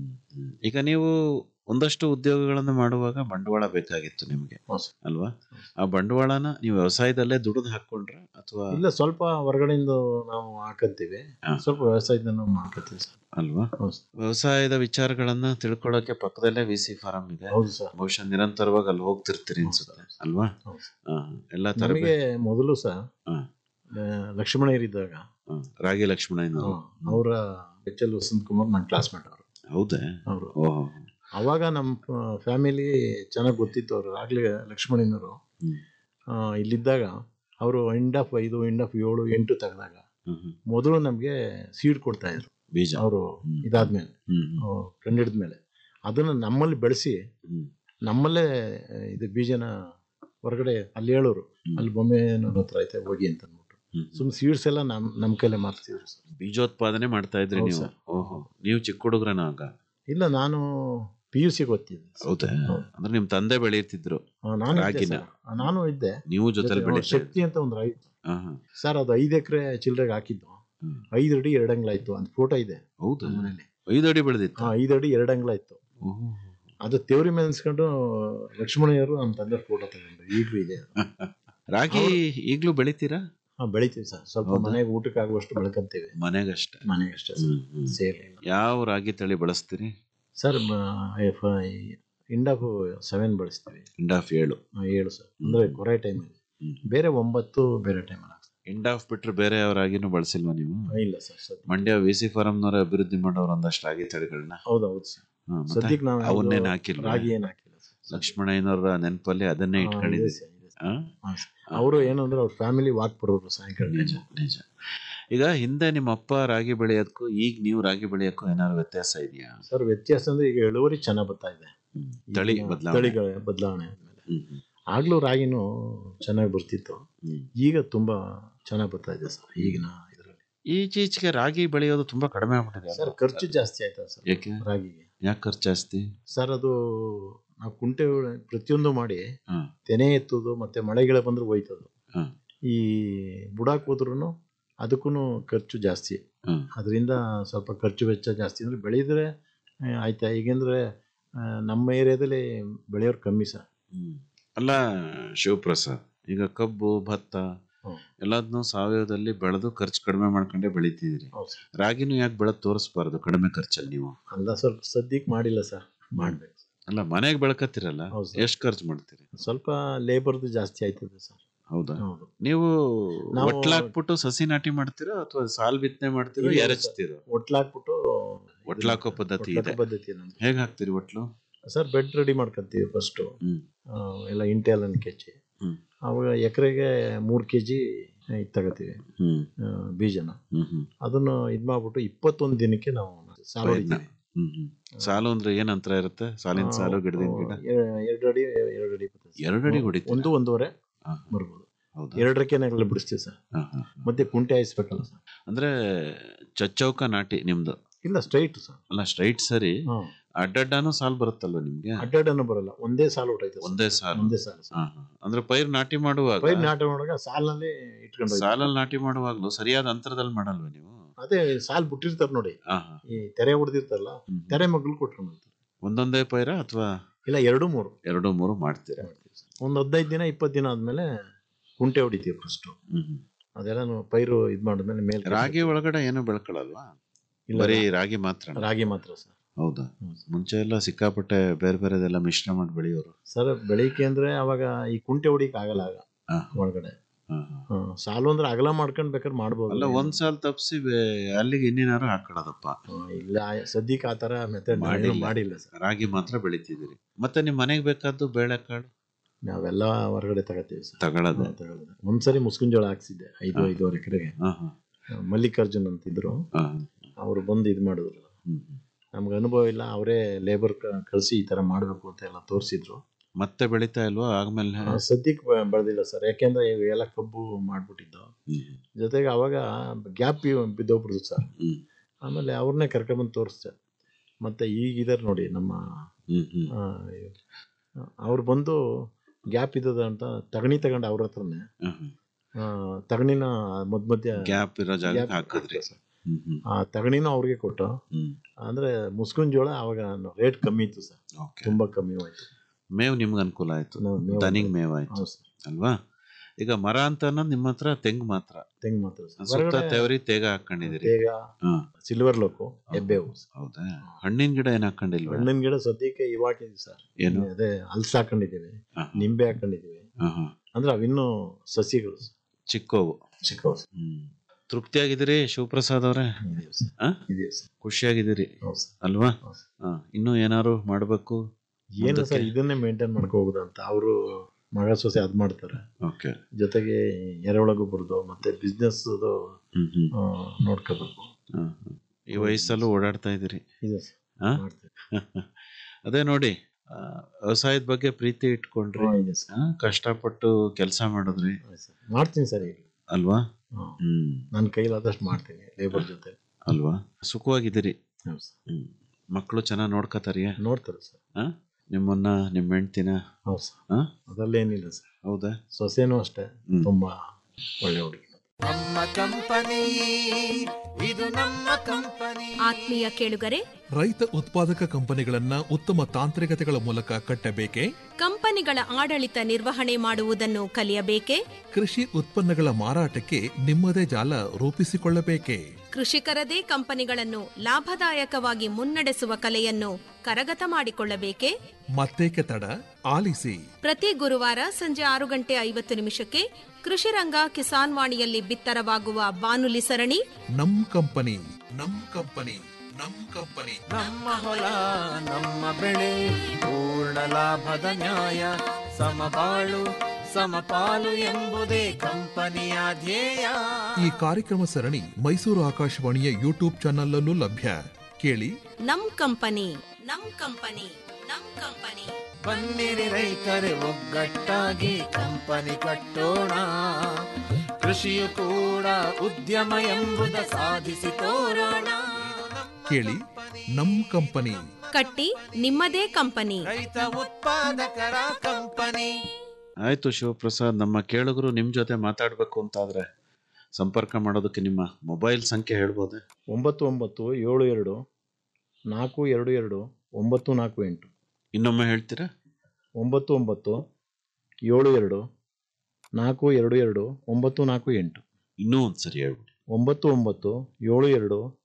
ಈಗ ನೀವು ಒಂದಷ್ಟು ಉದ್ಯೋಗಗಳನ್ನು ಮಾಡುವಾಗ ಬಂಡವಾಳ ಬೇಕಾಗಿತ್ತು ನಿಮಗೆ ಅಲ್ವಾ ಆ ಬಂಡವಾಳನ ನೀವು ವ್ಯವಸಾಯದಲ್ಲೇ ದುಡಿದು ಹಾಕೊಂಡ್ರ ಅಥವಾ ಇಲ್ಲ ಸ್ವಲ್ಪ ಹೊರಗಡೆಯಿಂದ ನಾವು ಹಾಕಂತೀವಿ ಸ್ವಲ್ಪ ವ್ಯವಸಾಯದಿಂದ ನಾವು ಮಾಡ್ಕೊತೀವಿ ಸರ್ ಅಲ್ವಾ ವ್ಯವಸಾಯದ ವಿಚಾರಗಳನ್ನ ತಿಳ್ಕೊಳ್ಳೋಕೆ ಪಕ್ಕದಲ್ಲೇ ವಿ ಸಿ ಫಾರಂ ಇದೆ ಹೌದು ಸರ್ ಬಹುಶಃ ನಿರಂತರವಾಗಿ ಅಲ್ಲಿ ಹೋಗ್ತಿರ್ತೀರಿ ಅನ್ಸುತ್ತೆ ಅಲ್ವಾ ಹಾ, ಎಲ್ಲಾ ತರ ನಮಗೆ ಮೊದಲು ಸಹ ಹಾ. ಲಕ್ಷ್ಮಣಯ್ಯರಿದ್ದಾಗ ಹಾ, ರಾಗಿ ಲಕ್ಷ್ಮಣಯ್ಯನವರು ಅವರ ಎಚ್ ಎಲ್ ವಸಂತ್ ಕುಮಾರ್ ನನ್ನ ಕ್ಲಾಸ್ಮೇಟ್ ಅವರು ಹೌದೇ ಅವರು ಓಹೋ ಅವಾಗ ನಮ್ಮ ಫ್ಯಾಮಿಲಿ ಚೆನ್ನಾಗಿ ಗೊತ್ತಿತ್ತು ಅವರು ಆಗ್ಲೇ ಲಕ್ಷ್ಮಣಯ್ಯನವರು ಇಲ್ಲಿದ್ದಾಗ ಅವರು ಎಂಡ್ ಆಫ್ ಐದು ಎಂಡ್ ಆಫ್ ಏಳು ಎಂಟು ತೆಗೆದಾಗ ಮೊದಲು ನಮಗೆ ಸೀಡ್ ಕೊಡ್ತಾ ಇದ್ರು ಬೀಜ ಅವರು ಇದಾದ್ಮೇಲೆ ಕಂಡು ಹಿಡಿದ್ಮೇಲೆ ಅದನ್ನ ನಮ್ಮಲ್ಲಿ ಬೆಳೆಸಿ ನಮ್ಮಲ್ಲೇ ಆ, ಇದು ಬೀಜನ ಹೊರಗಡೆ ಅಲ್ಲಿ ಹೇಳೋರು ಅಲ್ಲಿ ಬೊಮ್ಮೆ ಹತ್ರ ಐತೆ ಹೋಗಿ ಅಂತ ಅಂದ್ಬಿಟ್ಟು ಸುಮ್ ಸೀಡ್ಸ್ ಎಲ್ಲ ನಮ್ ನಮ್ಮ ಕೈಲೇ ಮಾರ್ತಿದ್ರು ಸರ್ ಬೀಜೋತ್ಪಾದನೆ ಮಾಡ್ತಾ ಇದ್ರಿ ಹೌದು ನೀವು ಸರ್. ಓಹೋ ನೀವು ಚಿಕ್ಕ ಹುಡುಗ್ರನ ಆಗ ಇಲ್ಲ ನಾನು ಪಿ ಯು ಸಿ ಓದ್ತಿದ್ದೆ ಹೌದಾ ಅಂದ್ರೆ ನಿಮ್ ತಂದೆ ಬೆಳೀತಿದ್ರು ಆ, ನಾನು ಇದ್ದೆ ರಾಗಿನ ಸರ್. ಆ, ನಾನು ಇದ್ದೆ ನೀವು ಜೊತೆಲಿ ಜೊತೆ ಬೆಳೀತಾ ಶಕ್ತಿ ಅಂತ ಒಂದು ರೈತ ಹಾ, ಹಾ. ಸರ್ ಅದು ಐದು ಎಕರೆ ಚಿಲ್ಲರೆಗೆ ಹಾಕಿದ್ದು ಐದು ಅಡಿ ಎರಡು ಅಂಗ್ಲ ಆಯ್ತು ಅಂತ ಫೋಟೋ ಇದೆ ಹೌದಾ ನಮ್ಮ ಮನೇಲಿ ಐದು ಅಡಿ ಬೆಳೆದಿತ್ತು ಹಾ ಐದು ಅಡಿ ಎರಡು ಅಂಗ್ಲ ಇತ್ತು ಅದು ತೇವ್ರಿ ಮೇಲೆ ಅನ್ಸ್ಕೊಂಡು ಲಕ್ಷ್ಮಣಯ್ಯರು ನಮ್ಮ ತಂದೆ ಫೋಟೋ ತಗೊಂಡ್ರು ಈಗಲೂ ಇದೆ ರಾಗಿ ಈಗ್ಲೂ ಬೆಳಿತೀರಾ ಹಾ ಬೆಳಿತೀವಿ ಸರ್ ಸ್ವಲ್ಪ ಹೌದಾ? ಮನೆಗೆ ಊಟಕ್ಕೆ ಆಗುವಷ್ಟು ಬೆಳ್ಕೊಂತೀವಿ ಮನೆಗಷ್ಟೇ ಮನೆಗಷ್ಟೇ ಹ್ಮ್, ಹ್ಮ್. ಸೇಲ್ ಯಾವ ರಾಗಿ ತಳಿ ಬಳಸ್ತೀರಿ ಸರ್ ಇಂಡಾಫ್ ಸೆವೆನ್ ಬಳಸ್ತೀವಿ ಇಂಡ್ ಆಫ್ ಏಳು ಆ, ಏಳು ಸರ್ ಅಂದ್ರೆ ಕೊರೆ ಟೈಮಲ್ಲಿ ಬೇರೆ ಒಂಬತ್ತು ಬೇರೆ ಟೈಮಲ್ಲಿ ಇಂಡ್ ಆಫ್ ಬಿಟ್ರೆ ಬೇರೆ ಯಾವ ರಾಗಿನೂ ಬಳಸಿಲ್ವಾ ನೀವು ಇಲ್ಲ sir sir Mandya V C ಫಾರಂನವರ ಅಭಿವೃದ್ಧಿ ಮಾಡೋರು ಒಂದಷ್ಟು ರಾಗಿ ತಳಿಗಳನ್ನ ಹೌದು ಹೌದು ಸರ್ ಹಾ, ಮತ್ತೆ ಸದ್ಯಕ್ಕೆ ನಾವು ಅವನ್ನೇನ್ ಯಾವ್ದು ಹಾಕಿಲ್ಲ ರಾಗಿ ಏನು ಹಾಕಿಲ್ಲ ಸರ್ ಲಕ್ಷ್ಮಣಯ್ಯನವರ ನೆನಪಲ್ಲಿ ಅದನ್ನೇ ಹಾ, ಇಟ್ಕೊಂಡಿದ್ದೀರಿ ಇದೆ ಸರ್, ಇದೆ ಹಾ? ಅವರು ಏನಂದ್ರೆ ಅವ್ರ ಫ್ಯಾಮಿಲಿ ವಾಕ್ ಬರೋರು ಸಾಯಂಕಾಲ ನಿಜ ನಿಜ ಈಗ ಹಿಂದೆ ನಿಮ್ಮ ಅಪ್ಪ ರಾಗಿ ಬೆಳೆಯೋದಕ್ಕೂ ಈಗ ನೀವು ರಾಗಿ ಬೆಳೆಯೋಕ್ಕೂ ಏನಾದ್ರು ವ್ಯತ್ಯಾಸ ಇದೆಯಾ ಸರ್ ವ್ಯತ್ಯಾಸ ಅಂದ್ರೆ ಈಗ ಇಳುವರಿ ಚೆನ್ನಾಗಿ ಬರ್ತಾ ಇದೆ ತಳಿ ಈಗಿನ ಬದಲಾವಣೆ. ತಳಿಗಳ ಬದಲಾವಣೆ ಆದ್ಮೇಲೆ ಹ್ಮ್, ಹ್ಮ್. ಆಗ್ಲೂ ರಾಗಿನೂ ಚೆನ್ನಾಗಿ ಬರ್ತಿತ್ತು ಹ್ಮ್. ಈಗ ತುಂಬಾ ಚೆನ್ನಾಗಿ ಬರ್ತಾ ಇದೆ ಸರ್ ಈಗಿನ ಇದರಲ್ಲಿ ಈಚೀಚೆಗೆ ರಾಗಿ ಬೆಳೆಯೋದು ತುಂಬಾ ಕಡಿಮೆ ಆಗ್ಬಿಟ್ಟಿದೆ ಸರ್ ಖರ್ಚು ಜಾಸ್ತಿ ಆಯ್ತಾ ಸರ್ ಏಕೆ ರಾಗಿಗೆ ಯಾಕೆ ಖರ್ಚು ಜಾಸ್ತಿ ಸರ್ ಅದು ನಾವು ಕುಂಟೆ ಒಳ- ಪ್ರತಿಯೊಂದು ಮಾಡಿ ಹ್ಮ್. ತೆನೆ ಎತ್ತೋದು ಮತ್ತೆ ಮಳೆಗಿಳೆ ಬಂದ್ರೆ ಹೋಯ್ತದು ಹ್ಮ್. ಈ ಬುಡಾಕ್ ಹೋದ್ರೂ ಅದಕ್ಕೂ ಖರ್ಚು ಜಾಸ್ತಿ ಹ್ಮ್. ಅದರಿಂದ ಸ್ವಲ್ಪ ಖರ್ಚು ವೆಚ್ಚ ಜಾಸ್ತಿ ಅಂದ್ರೆ ಬೆಳೆದ್ರೆ ಆ, ಆಯ್ತಾ ಈಗಂದ್ರೆ ಆ, ನಮ್ಮ ಏರಿಯಾದಲ್ಲಿ ಬೆಳೆಯೋರು ಕಮ್ಮಿ ಸರ್ ಹ್ಮ್. ಅಲ್ಲ ಶಿವಪ್ರಸಾದ್ ಈಗ ಕಬ್ಬು ಭತ್ತ ಹ್ಮ್. ಎಲ್ಲದನ್ನೂ ಸಾವಯವದಲ್ಲಿ ಬೆಳೆದು ಖರ್ಚು ಕಡಿಮೆ ಮಾಡ್ಕೊಂಡೇ ಬೆಳಿತಿದ್ದೀರಿ ಹೌದು ಸರ್ ರಾಗಿನೂ ಯಾಕೆ ಬೆಳೆದು ತೋರಿಸ್ಬಾರ್ದು ಕಡಿಮೆ ಖರ್ಚಲ್ಲಿ ನೀವು ಅಲ್ಲ ಸ್ವಲ್ಪ ಸದ್ಯಕ್ಕೆ ಮಾಡಿಲ್ಲ ಸರ್ ಮಾಡ್ಬೇಕು ಅಲ್ಲ ಮನೆಗೆ ಬೆಳಕತ್ತಿರಲ್ಲ ಹೌದು ಸರ್. ಎಷ್ಟು ಖರ್ಚು ಮಾಡ್ತೀರಿ ಸ್ವಲ್ಪ ಲೇಬರ್ದು ಜಾಸ್ತಿ ಆಯ್ತದೆ ಸರ್ ಹೌದಾ ಹೌದು ನೀವು ನಾವು- ಒಟ್ಲಾಕ್ಬಿಟ್ಟು ಸಸಿ ನಾಟಿ ಮಾಡ್ತೀರಾ ಅಥವಾ ಸಾಲ್ ಬಿತ್ತನೆ ಮಾಡ್ತೀರಾ ಇಲ್ಲ ಎರಚ್ತೀರಾ ಒಟ್ಲಾಕ್ಬಿಟ್ಟು ಒಟ್ಲಾಕೋ ಪದ್ಧತಿ ಇದೆ ಒಟ್ಲಾಕೋ ಪದ್ಧತಿ ನಮ್ದು. ಹೇಗೆ ಹಾಕ್ತೀರಿ ಒಟ್ಲು ಸರ್ ಬೆಡ್ ರೆಡಿ ಮಾಡ್ಕೊಂತೀವಿ ಫಸ್ಟು ಹ್ಮ್ ಎಲ್ಲ ಇಂಟೆ ಎಲ್ಲ ಕೆಚ್ಚಿ ಹ್ಮ್. ಅವಾಗ ಎಕರೆಗೆ ಮೂರು ಕೆ ಜಿ ಇದು ತಗೋತೀವಿ ಹ್ಮ್ ಆ, ಬೀಜನ ಹ್ಮ್ ಹ್ಮ್ ಅದನ್ನು ಇದು ಮಾಡ್ಬಿಟ್ಟು ಇಪ್ಪತ್ತೊಂದು ದಿನಕ್ಕೆ ನಾವು ಸಾಲು ಪ್ರಯತ್ನ. ಹೊಡಿತೀವಿ ಹ್ಮ್ ಹ್ಮ್ ಸಾಲು ಅಂದ್ರೆ ಏನ್ ಅಂತರ ಇರುತ್ತೆ ಸಾಲಿನ ಸಾಲು ಗಿಡದಿನ ಗಿಡ ಎ- ಎರಡು ಅಡಿ ಎರಡು ಅಡಿ ಬರ್ತದೆ ಸರ್. ಎರಡು ಅಡಿ ಹೊಡಿತೀರಾ? ಒಂದು ಒಂದೂವರೆ ಹಾ. ಬರ್ಬೋದು ಹೌದಾ ಎರಡರಕ್ಕೆ ನೆಗಲು ಬಿಡಿಸ್ತೀವಿ ಸರ್ ಹಾ, ಹಾ. ಮತ್ತೆ ಕುಂಟೆ ಹಾಯಿಸ್ಬೇಕಲ್ಲ ಸರ್ ಅಂದ್ರೆ ಚಚ್ಚೌಕ ನಾಟಿ ನಿಮ್ದು ಇಲ್ಲ ಸ್ಟ್ರೈಟ್ ಸರ್ ಅಲ್ಲ ಸ್ಟ್ರೈಟ್ ಸರಿ ಹಾ ಅಡ್ಡಡ್ಡಾನು ಸಾಲ್ ಬರುತ್ತಲ್ವ ನಿಮ್ಗೆ ಅಡ್ಡಾಡನ್ನು ಬರಲ್ಲ ಒಂದೇ ಸಾಲು ಹೊಟ್ಟೈತೆ ಸರ್. ಒಂದೇ ಸಾಲು ಒಂದೇ ಸಾಲು ಸರ್. ಹಾ, ಹಾ. ಅಂದ್ರೆ ಪೈರ್ ನಾಟಿ ಮಾಡುವಾಗ ಪೈರ್ ನಾಟ ಮಾಡುವಾಗ ಸಾಲಿನಲ್ಲಿ ಇಟ್ಕೊಂಡು ಹೋಯ್ತು. ಸಾಲಲ್ಲಿ ನಾಟಿ ಮಾಡುವಾಗ್ಲೂ ಸರಿಯಾದ ಅಂತರದಲ್ಲಿ ಮಾಡಲ್ವ ನೀವು ಅದೇ ಸಾಲ್ ಬಿಟ್ಟಿರ್ತಾರೆ ನೋಡಿ ಹಾ, ಹಾ. ಈ ತೆರೆ ಹೊಡೆದಿರ್ತಾರಲ್ಲ ಹ್ಮ್. ತೆರೆ ಮಗ್ಳು ಕೊಟ್ಕೊಂಡು ಹೋಗ್ತಾರೆ. ಒಂದೊಂದೇ ಪೈರ ಅಥವಾ ಇಲ್ಲ ಎರಡು ಮೂರು ಎರಡು ಮೂರು ಮಾಡ್ತೀರಾ ಒಂದು ಹದಿನೈದು ದಿನ ಇಪ್ಪತ್ತು ದಿನ ಆದ್ಮೇಲೆ ಕುಂಟೆ ಹೊಡಿತೀವಿ ಫಸ್ಟ್ ಹ್ಮ್ ಹ್ಮ್. ಅದೆಲ್ಲ ಪೈರು ಇದು ಮಾಡಿದ್ಮೇಲೆ ಮೇಲೆ ರಾಗಿ ಒಳಗಡೆ ಏನು ಬೆಳ್ಕೊಳಲ್ವಾ ಇಲ್ಲ, ಬರೀ ರಾಗಿ ಮಾತ್ರ ರಾಗಿ ಮಾತ್ರ ಸರ್ ಹೌದಾ ಮುಂಚೆ ಎಲ್ಲ ಸಿಕ್ಕಾಪಟ್ಟೆ ಬೇರೆ ಬೇರೆದೆಲ್ಲ ಮಿಶ್ರ ಮಾಡಿ ಬೆಳೆಯೋರು ಸರ್ ಬೆಳಿಗ್ಗೆ ಅಂದ್ರೆ ಅವಾಗ ಈ ಕುಂಟೆ ಹೊಡಿಕ್ ಆಗಲ್ಲ ಆಗ ಹಾ. ಒಳಗಡೆ ಹಾ, ಹಾ. ಹ್ಮ್. ಸಾಲು ಅಂದ್ರೆ ಅಗಲ ಮಾಡ್ಕೊಂಡ್ ಬೇಕಾದ್ರೆ ಮಾಡ್ಬೋದು ಅಲ್ಲ ಒಂದ್ ಸಾಲ್ ತಪ್ಸಿ ಅಲ್ಲಿಗೆ ಇನ್ನೇನಾರು ಹಾಕೊಳದಪ್ಪ ಹ್ಮ್, ಇಲ್ಲ ಸದ್ಯಕ್ಕೆ ಆ ತರ ಮೆಥಡ್ ಮಾಡಿಲ್ಲ. ಮಾಡಿಲ್ಲ ಸರ್ ರಾಗಿ ಮಾತ್ರ ಬೆಳಿತಿದ್ದೀರಿ ಮತ್ತೆ ನಿಮ್ ಮನೆಗೆ ಬೇಕಾದ್ದು ಬೇಳೆಕಾಳು ನಾವೆಲ್ಲ ಹೊರಗಡೆ ತಗೋತೀವಿ ಸರ್ ತಗೊಳ್ಳೋದು ತಗೊಳ್ಳೋದು. ಒಂದ್ಸರಿ ಮುಸ್ಕಿನ ಹಾಕ್ಸಿದ್ದೆ ಐದು ಹಾ. ಐದೂವರೆ ಎಕರೆಗೆ ಹಾ, ಹಾ. ಮಲ್ಲಿಕಾರ್ಜುನ್ ಅಂತಿದ್ರು ಹಾ. ಅವರು ಬಂದು ಇದು ಮಾಡಿದ್ರು ಹ್ಮ್, ಹ್ಮ್. ನಮ್ಗೆ ಅನುಭವ ಇಲ್ಲ ಅವರೇ ಲೇಬರ್ ಕಳಿಸಿ ಈ ತರ ಮಾಡಬೇಕು ಅಂತ ಎಲ್ಲ ತೋರಿಸಿದ್ರು ಮತ್ತೆ ಬೆಳಿತಾ ಇಲ್ವಾ ಆದ್ಮೇಲೆ ಸದ್ಯಕ್ಕೆ ಬ- ಬೆಳೆದಿಲ್ಲ ಸರ್ ಯಾಕೆಂದ್ರೆ ಇವೆಲ್ಲ ಕಬ್ಬು ಮಾಡ್ಬಿಟ್ಟಿದ್ದು ಹ್ಮ್, ಜೊತೆಗೆ ಅವಾಗ ಗ್ಯಾಪ್ ಬಿದ್ದೋಗ್ಬಿಡ್ತು ಸರ್ ಹ್ಮ್, ಆಮೇಲೆ ಅವ್ರನ್ನೇ ಕರ್ಕೊಂಬಂದು ತೋರಿಸ್ದೆ ಮತ್ತೆ ಈಗ ಇದಾರೆ ನೋಡಿ ನಮ್ಮ ಹ್ಮ್, ಹ್ಮ್. ಅವ್ರು ಬಂದು ಗ್ಯಾಪ್ ಇದ್ದದ ಅಂತ ತಗಣಿ ತಗೊಂಡು ಅವ್ರ ಹತ್ರನೇ ಹ್ಮ್, ಹ್ಮ್. ಆ, ತಗಣಿನ ಮಧ್ಯ ಮಧ್ಯ ಗ್ಯಾಪ್ ಇರೋ ಜಾಗ Gap ಹಾಕಿದ್ರಿ ಸರ್. ಹ್ಮ್, ಹ್ಮ್, ಆ ತಗಣಿನೂ ಅವ್ರಿಗೆ ಕೊಟ್ಟು ಹ್ಮ್. ಅಂದ್ರೆ ಮುಸ್ಕಿನ ಜೋಳ ಅವಾಗ ರೇಟ್ ಕಮ್ಮಿ ಇತ್ತು ಸರ್ Okay. ತುಂಬಾ ಕಮ್ಮಿ ಹೋಯ್ತು ಮೇವ್ ನಿಮ್ಗೆ ಅನುಕೂಲ ಆಯ್ತು ನಾವು ಮೇವು- ದನಿಗ್ ಮೇವ್ ಆಯ್ತು ಹೌದು ಸರ್ ಅಲ್ವಾ ಈಗ ಮರ ಅಂತ ಅನ್ನೋದು ನಿಮ್ಮ ಹತ್ರ ತೆಂಗ್ ಮಾತ್ರ ತೆಂಗ್ ಮಾತ್ರ ಸರ್ ಸುತ್ತ ಹೊರಗಡೆ ತೆವರಿ ತೇಗ ಹಾಕೊಂಡಿದಿರಿ ತೇಗ ಹಾ ಸಿಲ್ವರ್ ಲೋಕು ಎಬ್ಬೇವು ಹೌದಾ ಹಣ್ಣಿನ ಗಿಡ ಏನ್ ಹಾಕೊಂಡಿಲ್ವಾ ಹಣ್ಣಿನ ಗಿಡ ಸದ್ಯಕ್ಕೆ ಇವಾಗಿದ್ದೀವಿ ಸರ್ ಏನು ಅದೇ ಹಲ್ಸ ಹಾಕೊಂಡಿದ್ದೀವಿ ಹಾ. ನಿಂಬೆ ಹಾಕೊಂಡಿದ್ದೀವಿ ಹಾ, ಹಾ. ಅಂದ್ರೆ ಅವಿನ್ನೂ ಸಸಿಗಳು ಸರ್. ಚಿಕ್ಕವು ಚಿಕ್ಕವು ಸರ್. ಹ್ಮ್ ತೃಪ್ತಿಯಾಗಿದ್ದೀರಿ ಶಿವಪ್ರಸಾದ್ ಅವರೇ ಇದೆಯವು ಸರ್. ಆ? ಇದೆಯವು ಸರ್. ಖುಷಿಯಾಗಿದ್ದೀರಿ ಹೌದು ಸರ್. ಅಲ್ವಾ ಹೌದು ಸರ್. ಹಾ ಇನ್ನೂ ಏನಾರು ಮಾಡ್ಬೇಕು ಏನು ಸರ್ ಮುಂದಕ್ಕೆ? ಇದನ್ನೇ ಮೇಂಟೈನ್ ಮಾಡ್ಕೊ ಹೋಗುದು ಅಂತ ಅವರು ಮಗ ಸೊಸೆ ಅದ್ ಮಾಡ್ತಾರೆ ಓಕೆ ಜೊತೆಗೆ ಎರೆಹುಳ ಗೊಬ್ಬರದು ಮತ್ತೆ ಬಿಸ್ನೆಸ್ ಹ್ಮ್ ಹ್ಮ್ ನೋಡ್ಕೋಬೇಕು ಹಾ, ಹಾ. ಈ ವಯಸ್ಸಲ್ಲೂ ಓಡಾಡ್ತಾ ಇದ್ದೀರಿ ಇದೆ ಸರ್ ಆ? ಮಾಡ್ತೀವಿ. ಅದೇ ನೋಡಿ ಆ, ವ್ಯವಸಾಯದ ಬಗ್ಗೆ ಪ್ರೀತಿ ಇಟ್ಕೊಂಡ್ರಿ ಹಾ, ಇದೆ ಸರ್. ಆ, ಕಷ್ಟಪಟ್ಟು ಕೆಲಸ ಮಾಡಿದ್ರಿ ಆಯ್ತು ಸರ್. ಮಾಡ್ತೀನಿ ಸರ್ ಈಗ ಅಲ್ವಾ ಹ್ಮ್. ಹ್ಮ್ ನನ್ನ ಕೈಲಾದಷ್ಟು ಮಾಡ್ತೀನಿ ಲೇಬರ್ ಜೊತೆ ಅಲ್ವಾ ಸುಖವಾಗಿದ್ದೀರಿ ಹೌದು ಸರ್. ಹ್ಮ್ ಮಕ್ಕಳು ಚೆನ್ನಾಗಿ ನೋಡ್ಕೋತಾರಿಯಾ ನೋಡ್ತಾರೆ ಸರ್ ಆ? ನಿಮ್ಮನ್ನ ನಿಮ್ಮ ಹೆಂಡ್ತಿನ ಹೌದು ಸರ್ ಆ? ಅದರಲ್ಲೇನಿಲ್ಲ ಸರ್ ಹೌದಾ ಸೊಸೆನೂ ಅಷ್ಟೇ ಹ್ಮ್. ತುಂಬಾ ಒಳ್ಳೆ ಹುಡುಗಿ ನಮ್ಮ ಕಂಪನಿ ಇದು ನಮ್ಮ ಕಂಪನಿ ಆತ್ಮೀಯ ಕೇಳುಗರೆ ರೈತ ಉತ್ಪಾದಕ ಕಂಪನಿಗಳನ್ನ ಉತ್ತಮ ತಾಂತ್ರಿಕತೆಗಳ ಮೂಲಕ ಕಟ್ಟಬೇಕೆ ಕಂಪನಿಗಳ ಆಡಳಿತ ನಿರ್ವಹಣೆ ಮಾಡುವುದನ್ನು ಕಲಿಯಬೇಕೆ ಕೃಷಿ ಉತ್ಪನ್ನಗಳ ಮಾರಾಟಕ್ಕೆ ನಿಮ್ಮದೇ ಜಾಲ ರೂಪಿಸಿಕೊಳ್ಳಬೇಕೆ ಕೃಷಿಕರದೇ ಕಂಪನಿಗಳನ್ನು ಲಾಭದಾಯಕವಾಗಿ ಮುನ್ನಡೆಸುವ ಕಲೆಯನ್ನು ಕರಗತ ಮಾಡಿಕೊಳ್ಳಬೇಕೆ ಮತ್ತೇಕೆ ತಡ ಆಲಿಸಿ ಪ್ರತಿ ಗುರುವಾರ ಸಂಜೆ ಆರು ಗಂಟೆ ಐವತ್ತು ನಿಮಿಷಕ್ಕೆ ಕೃಷಿ ರಂಗ ಕಿಸಾನ್ ವಾಣಿಯಲ್ಲಿ ಬಿತ್ತರವಾಗುವ ಬಾನುಲಿ ಸರಣಿ ನಮ್ ಕಂಪನಿ ನಮ್ ಕಂಪನಿ ನಮ್ ಕಂಪನಿ ನಮ್ಮ ಹೊಲ ನಮ್ಮ ಬೆಳೆ ಪೂರ್ಣ ಲಾಭದ ನ್ಯಾಯ ಸಮಬಾಳು ಸಮಪಾಲು ಎಂಬುದೇ ಕಂಪನಿಯ ಧ್ಯೇಯ ಈ ಕಾರ್ಯಕ್ರಮ ಸರಣಿ ಮೈಸೂರು ಆಕಾಶವಾಣಿಯ ಯೂಟ್ಯೂಬ್ ಚಾನಲ್ ಅಲ್ಲೂ ಲಭ್ಯ ಕೇಳಿ ನಮ್ ಕಂಪನಿ ನಮ್ ಕಂಪನಿ ನಮ್ ಕಂಪನಿ ಬನ್ನಿರಿ ರೈತರೆ ಒಗ್ಗಟ್ಟಾಗಿ ಕಂಪನಿ ಕಟ್ಟೋಣ ಕೃಷಿಯು ಕೂಡ ಉದ್ಯಮ ಎಂಬುದ ಸಾಧಿಸಿ ತೋರೋಣ ಕೇಳಿ ನಮ್ ಕಂಪನಿ ಕಟ್ಟಿ ನಿಮ್ಮದೇ ಕಂಪನಿ ರೈತ ಉತ್ಪಾದಕರ ಕಂಪನಿ ಆಯ್ತು ಶಿವಪ್ರಸಾದ್ ನಮ್ಮ ಕೇಳುಗರು ನಿಮ್ಮ ಜೊತೆ ಮಾತಾಡಬೇಕು ಅಂತಾದ್ರೆ ಸಂಪರ್ಕ ಮಾಡೋದಕ್ಕೆ ನಿಮ್ಮ ಮೊಬೈಲ್ ಸಂಖ್ಯೆ ಹೇಳ್ಬೋದೆ ಒಂಬತ್ತು ಒಂಬತ್ತು ಏಳು ಎರಡು ನಾಲ್ಕು ಎರಡು ಎರಡು ಒಂಬತ್ತು ನಾಲ್ಕು ಎಂಟು ಇನ್ನೊಮ್ಮೆ ಹೇಳ್ತೀರಾ ಒಂಬತ್ತು ಒಂಬತ್ತು ಏಳು ಎರಡು ನಾಲ್ಕು ಎರಡು ಎರಡು ಒಂಬತ್ತು ನಾಲ್ಕು ಎಂಟು ಇನ್ನೂ ಒಂದು ಸರಿ ಹೇಳ್ಬಿಡಿ ಒಂಬತ್ತು ಒಂಬತ್ತು ಏಳು ಎರಡು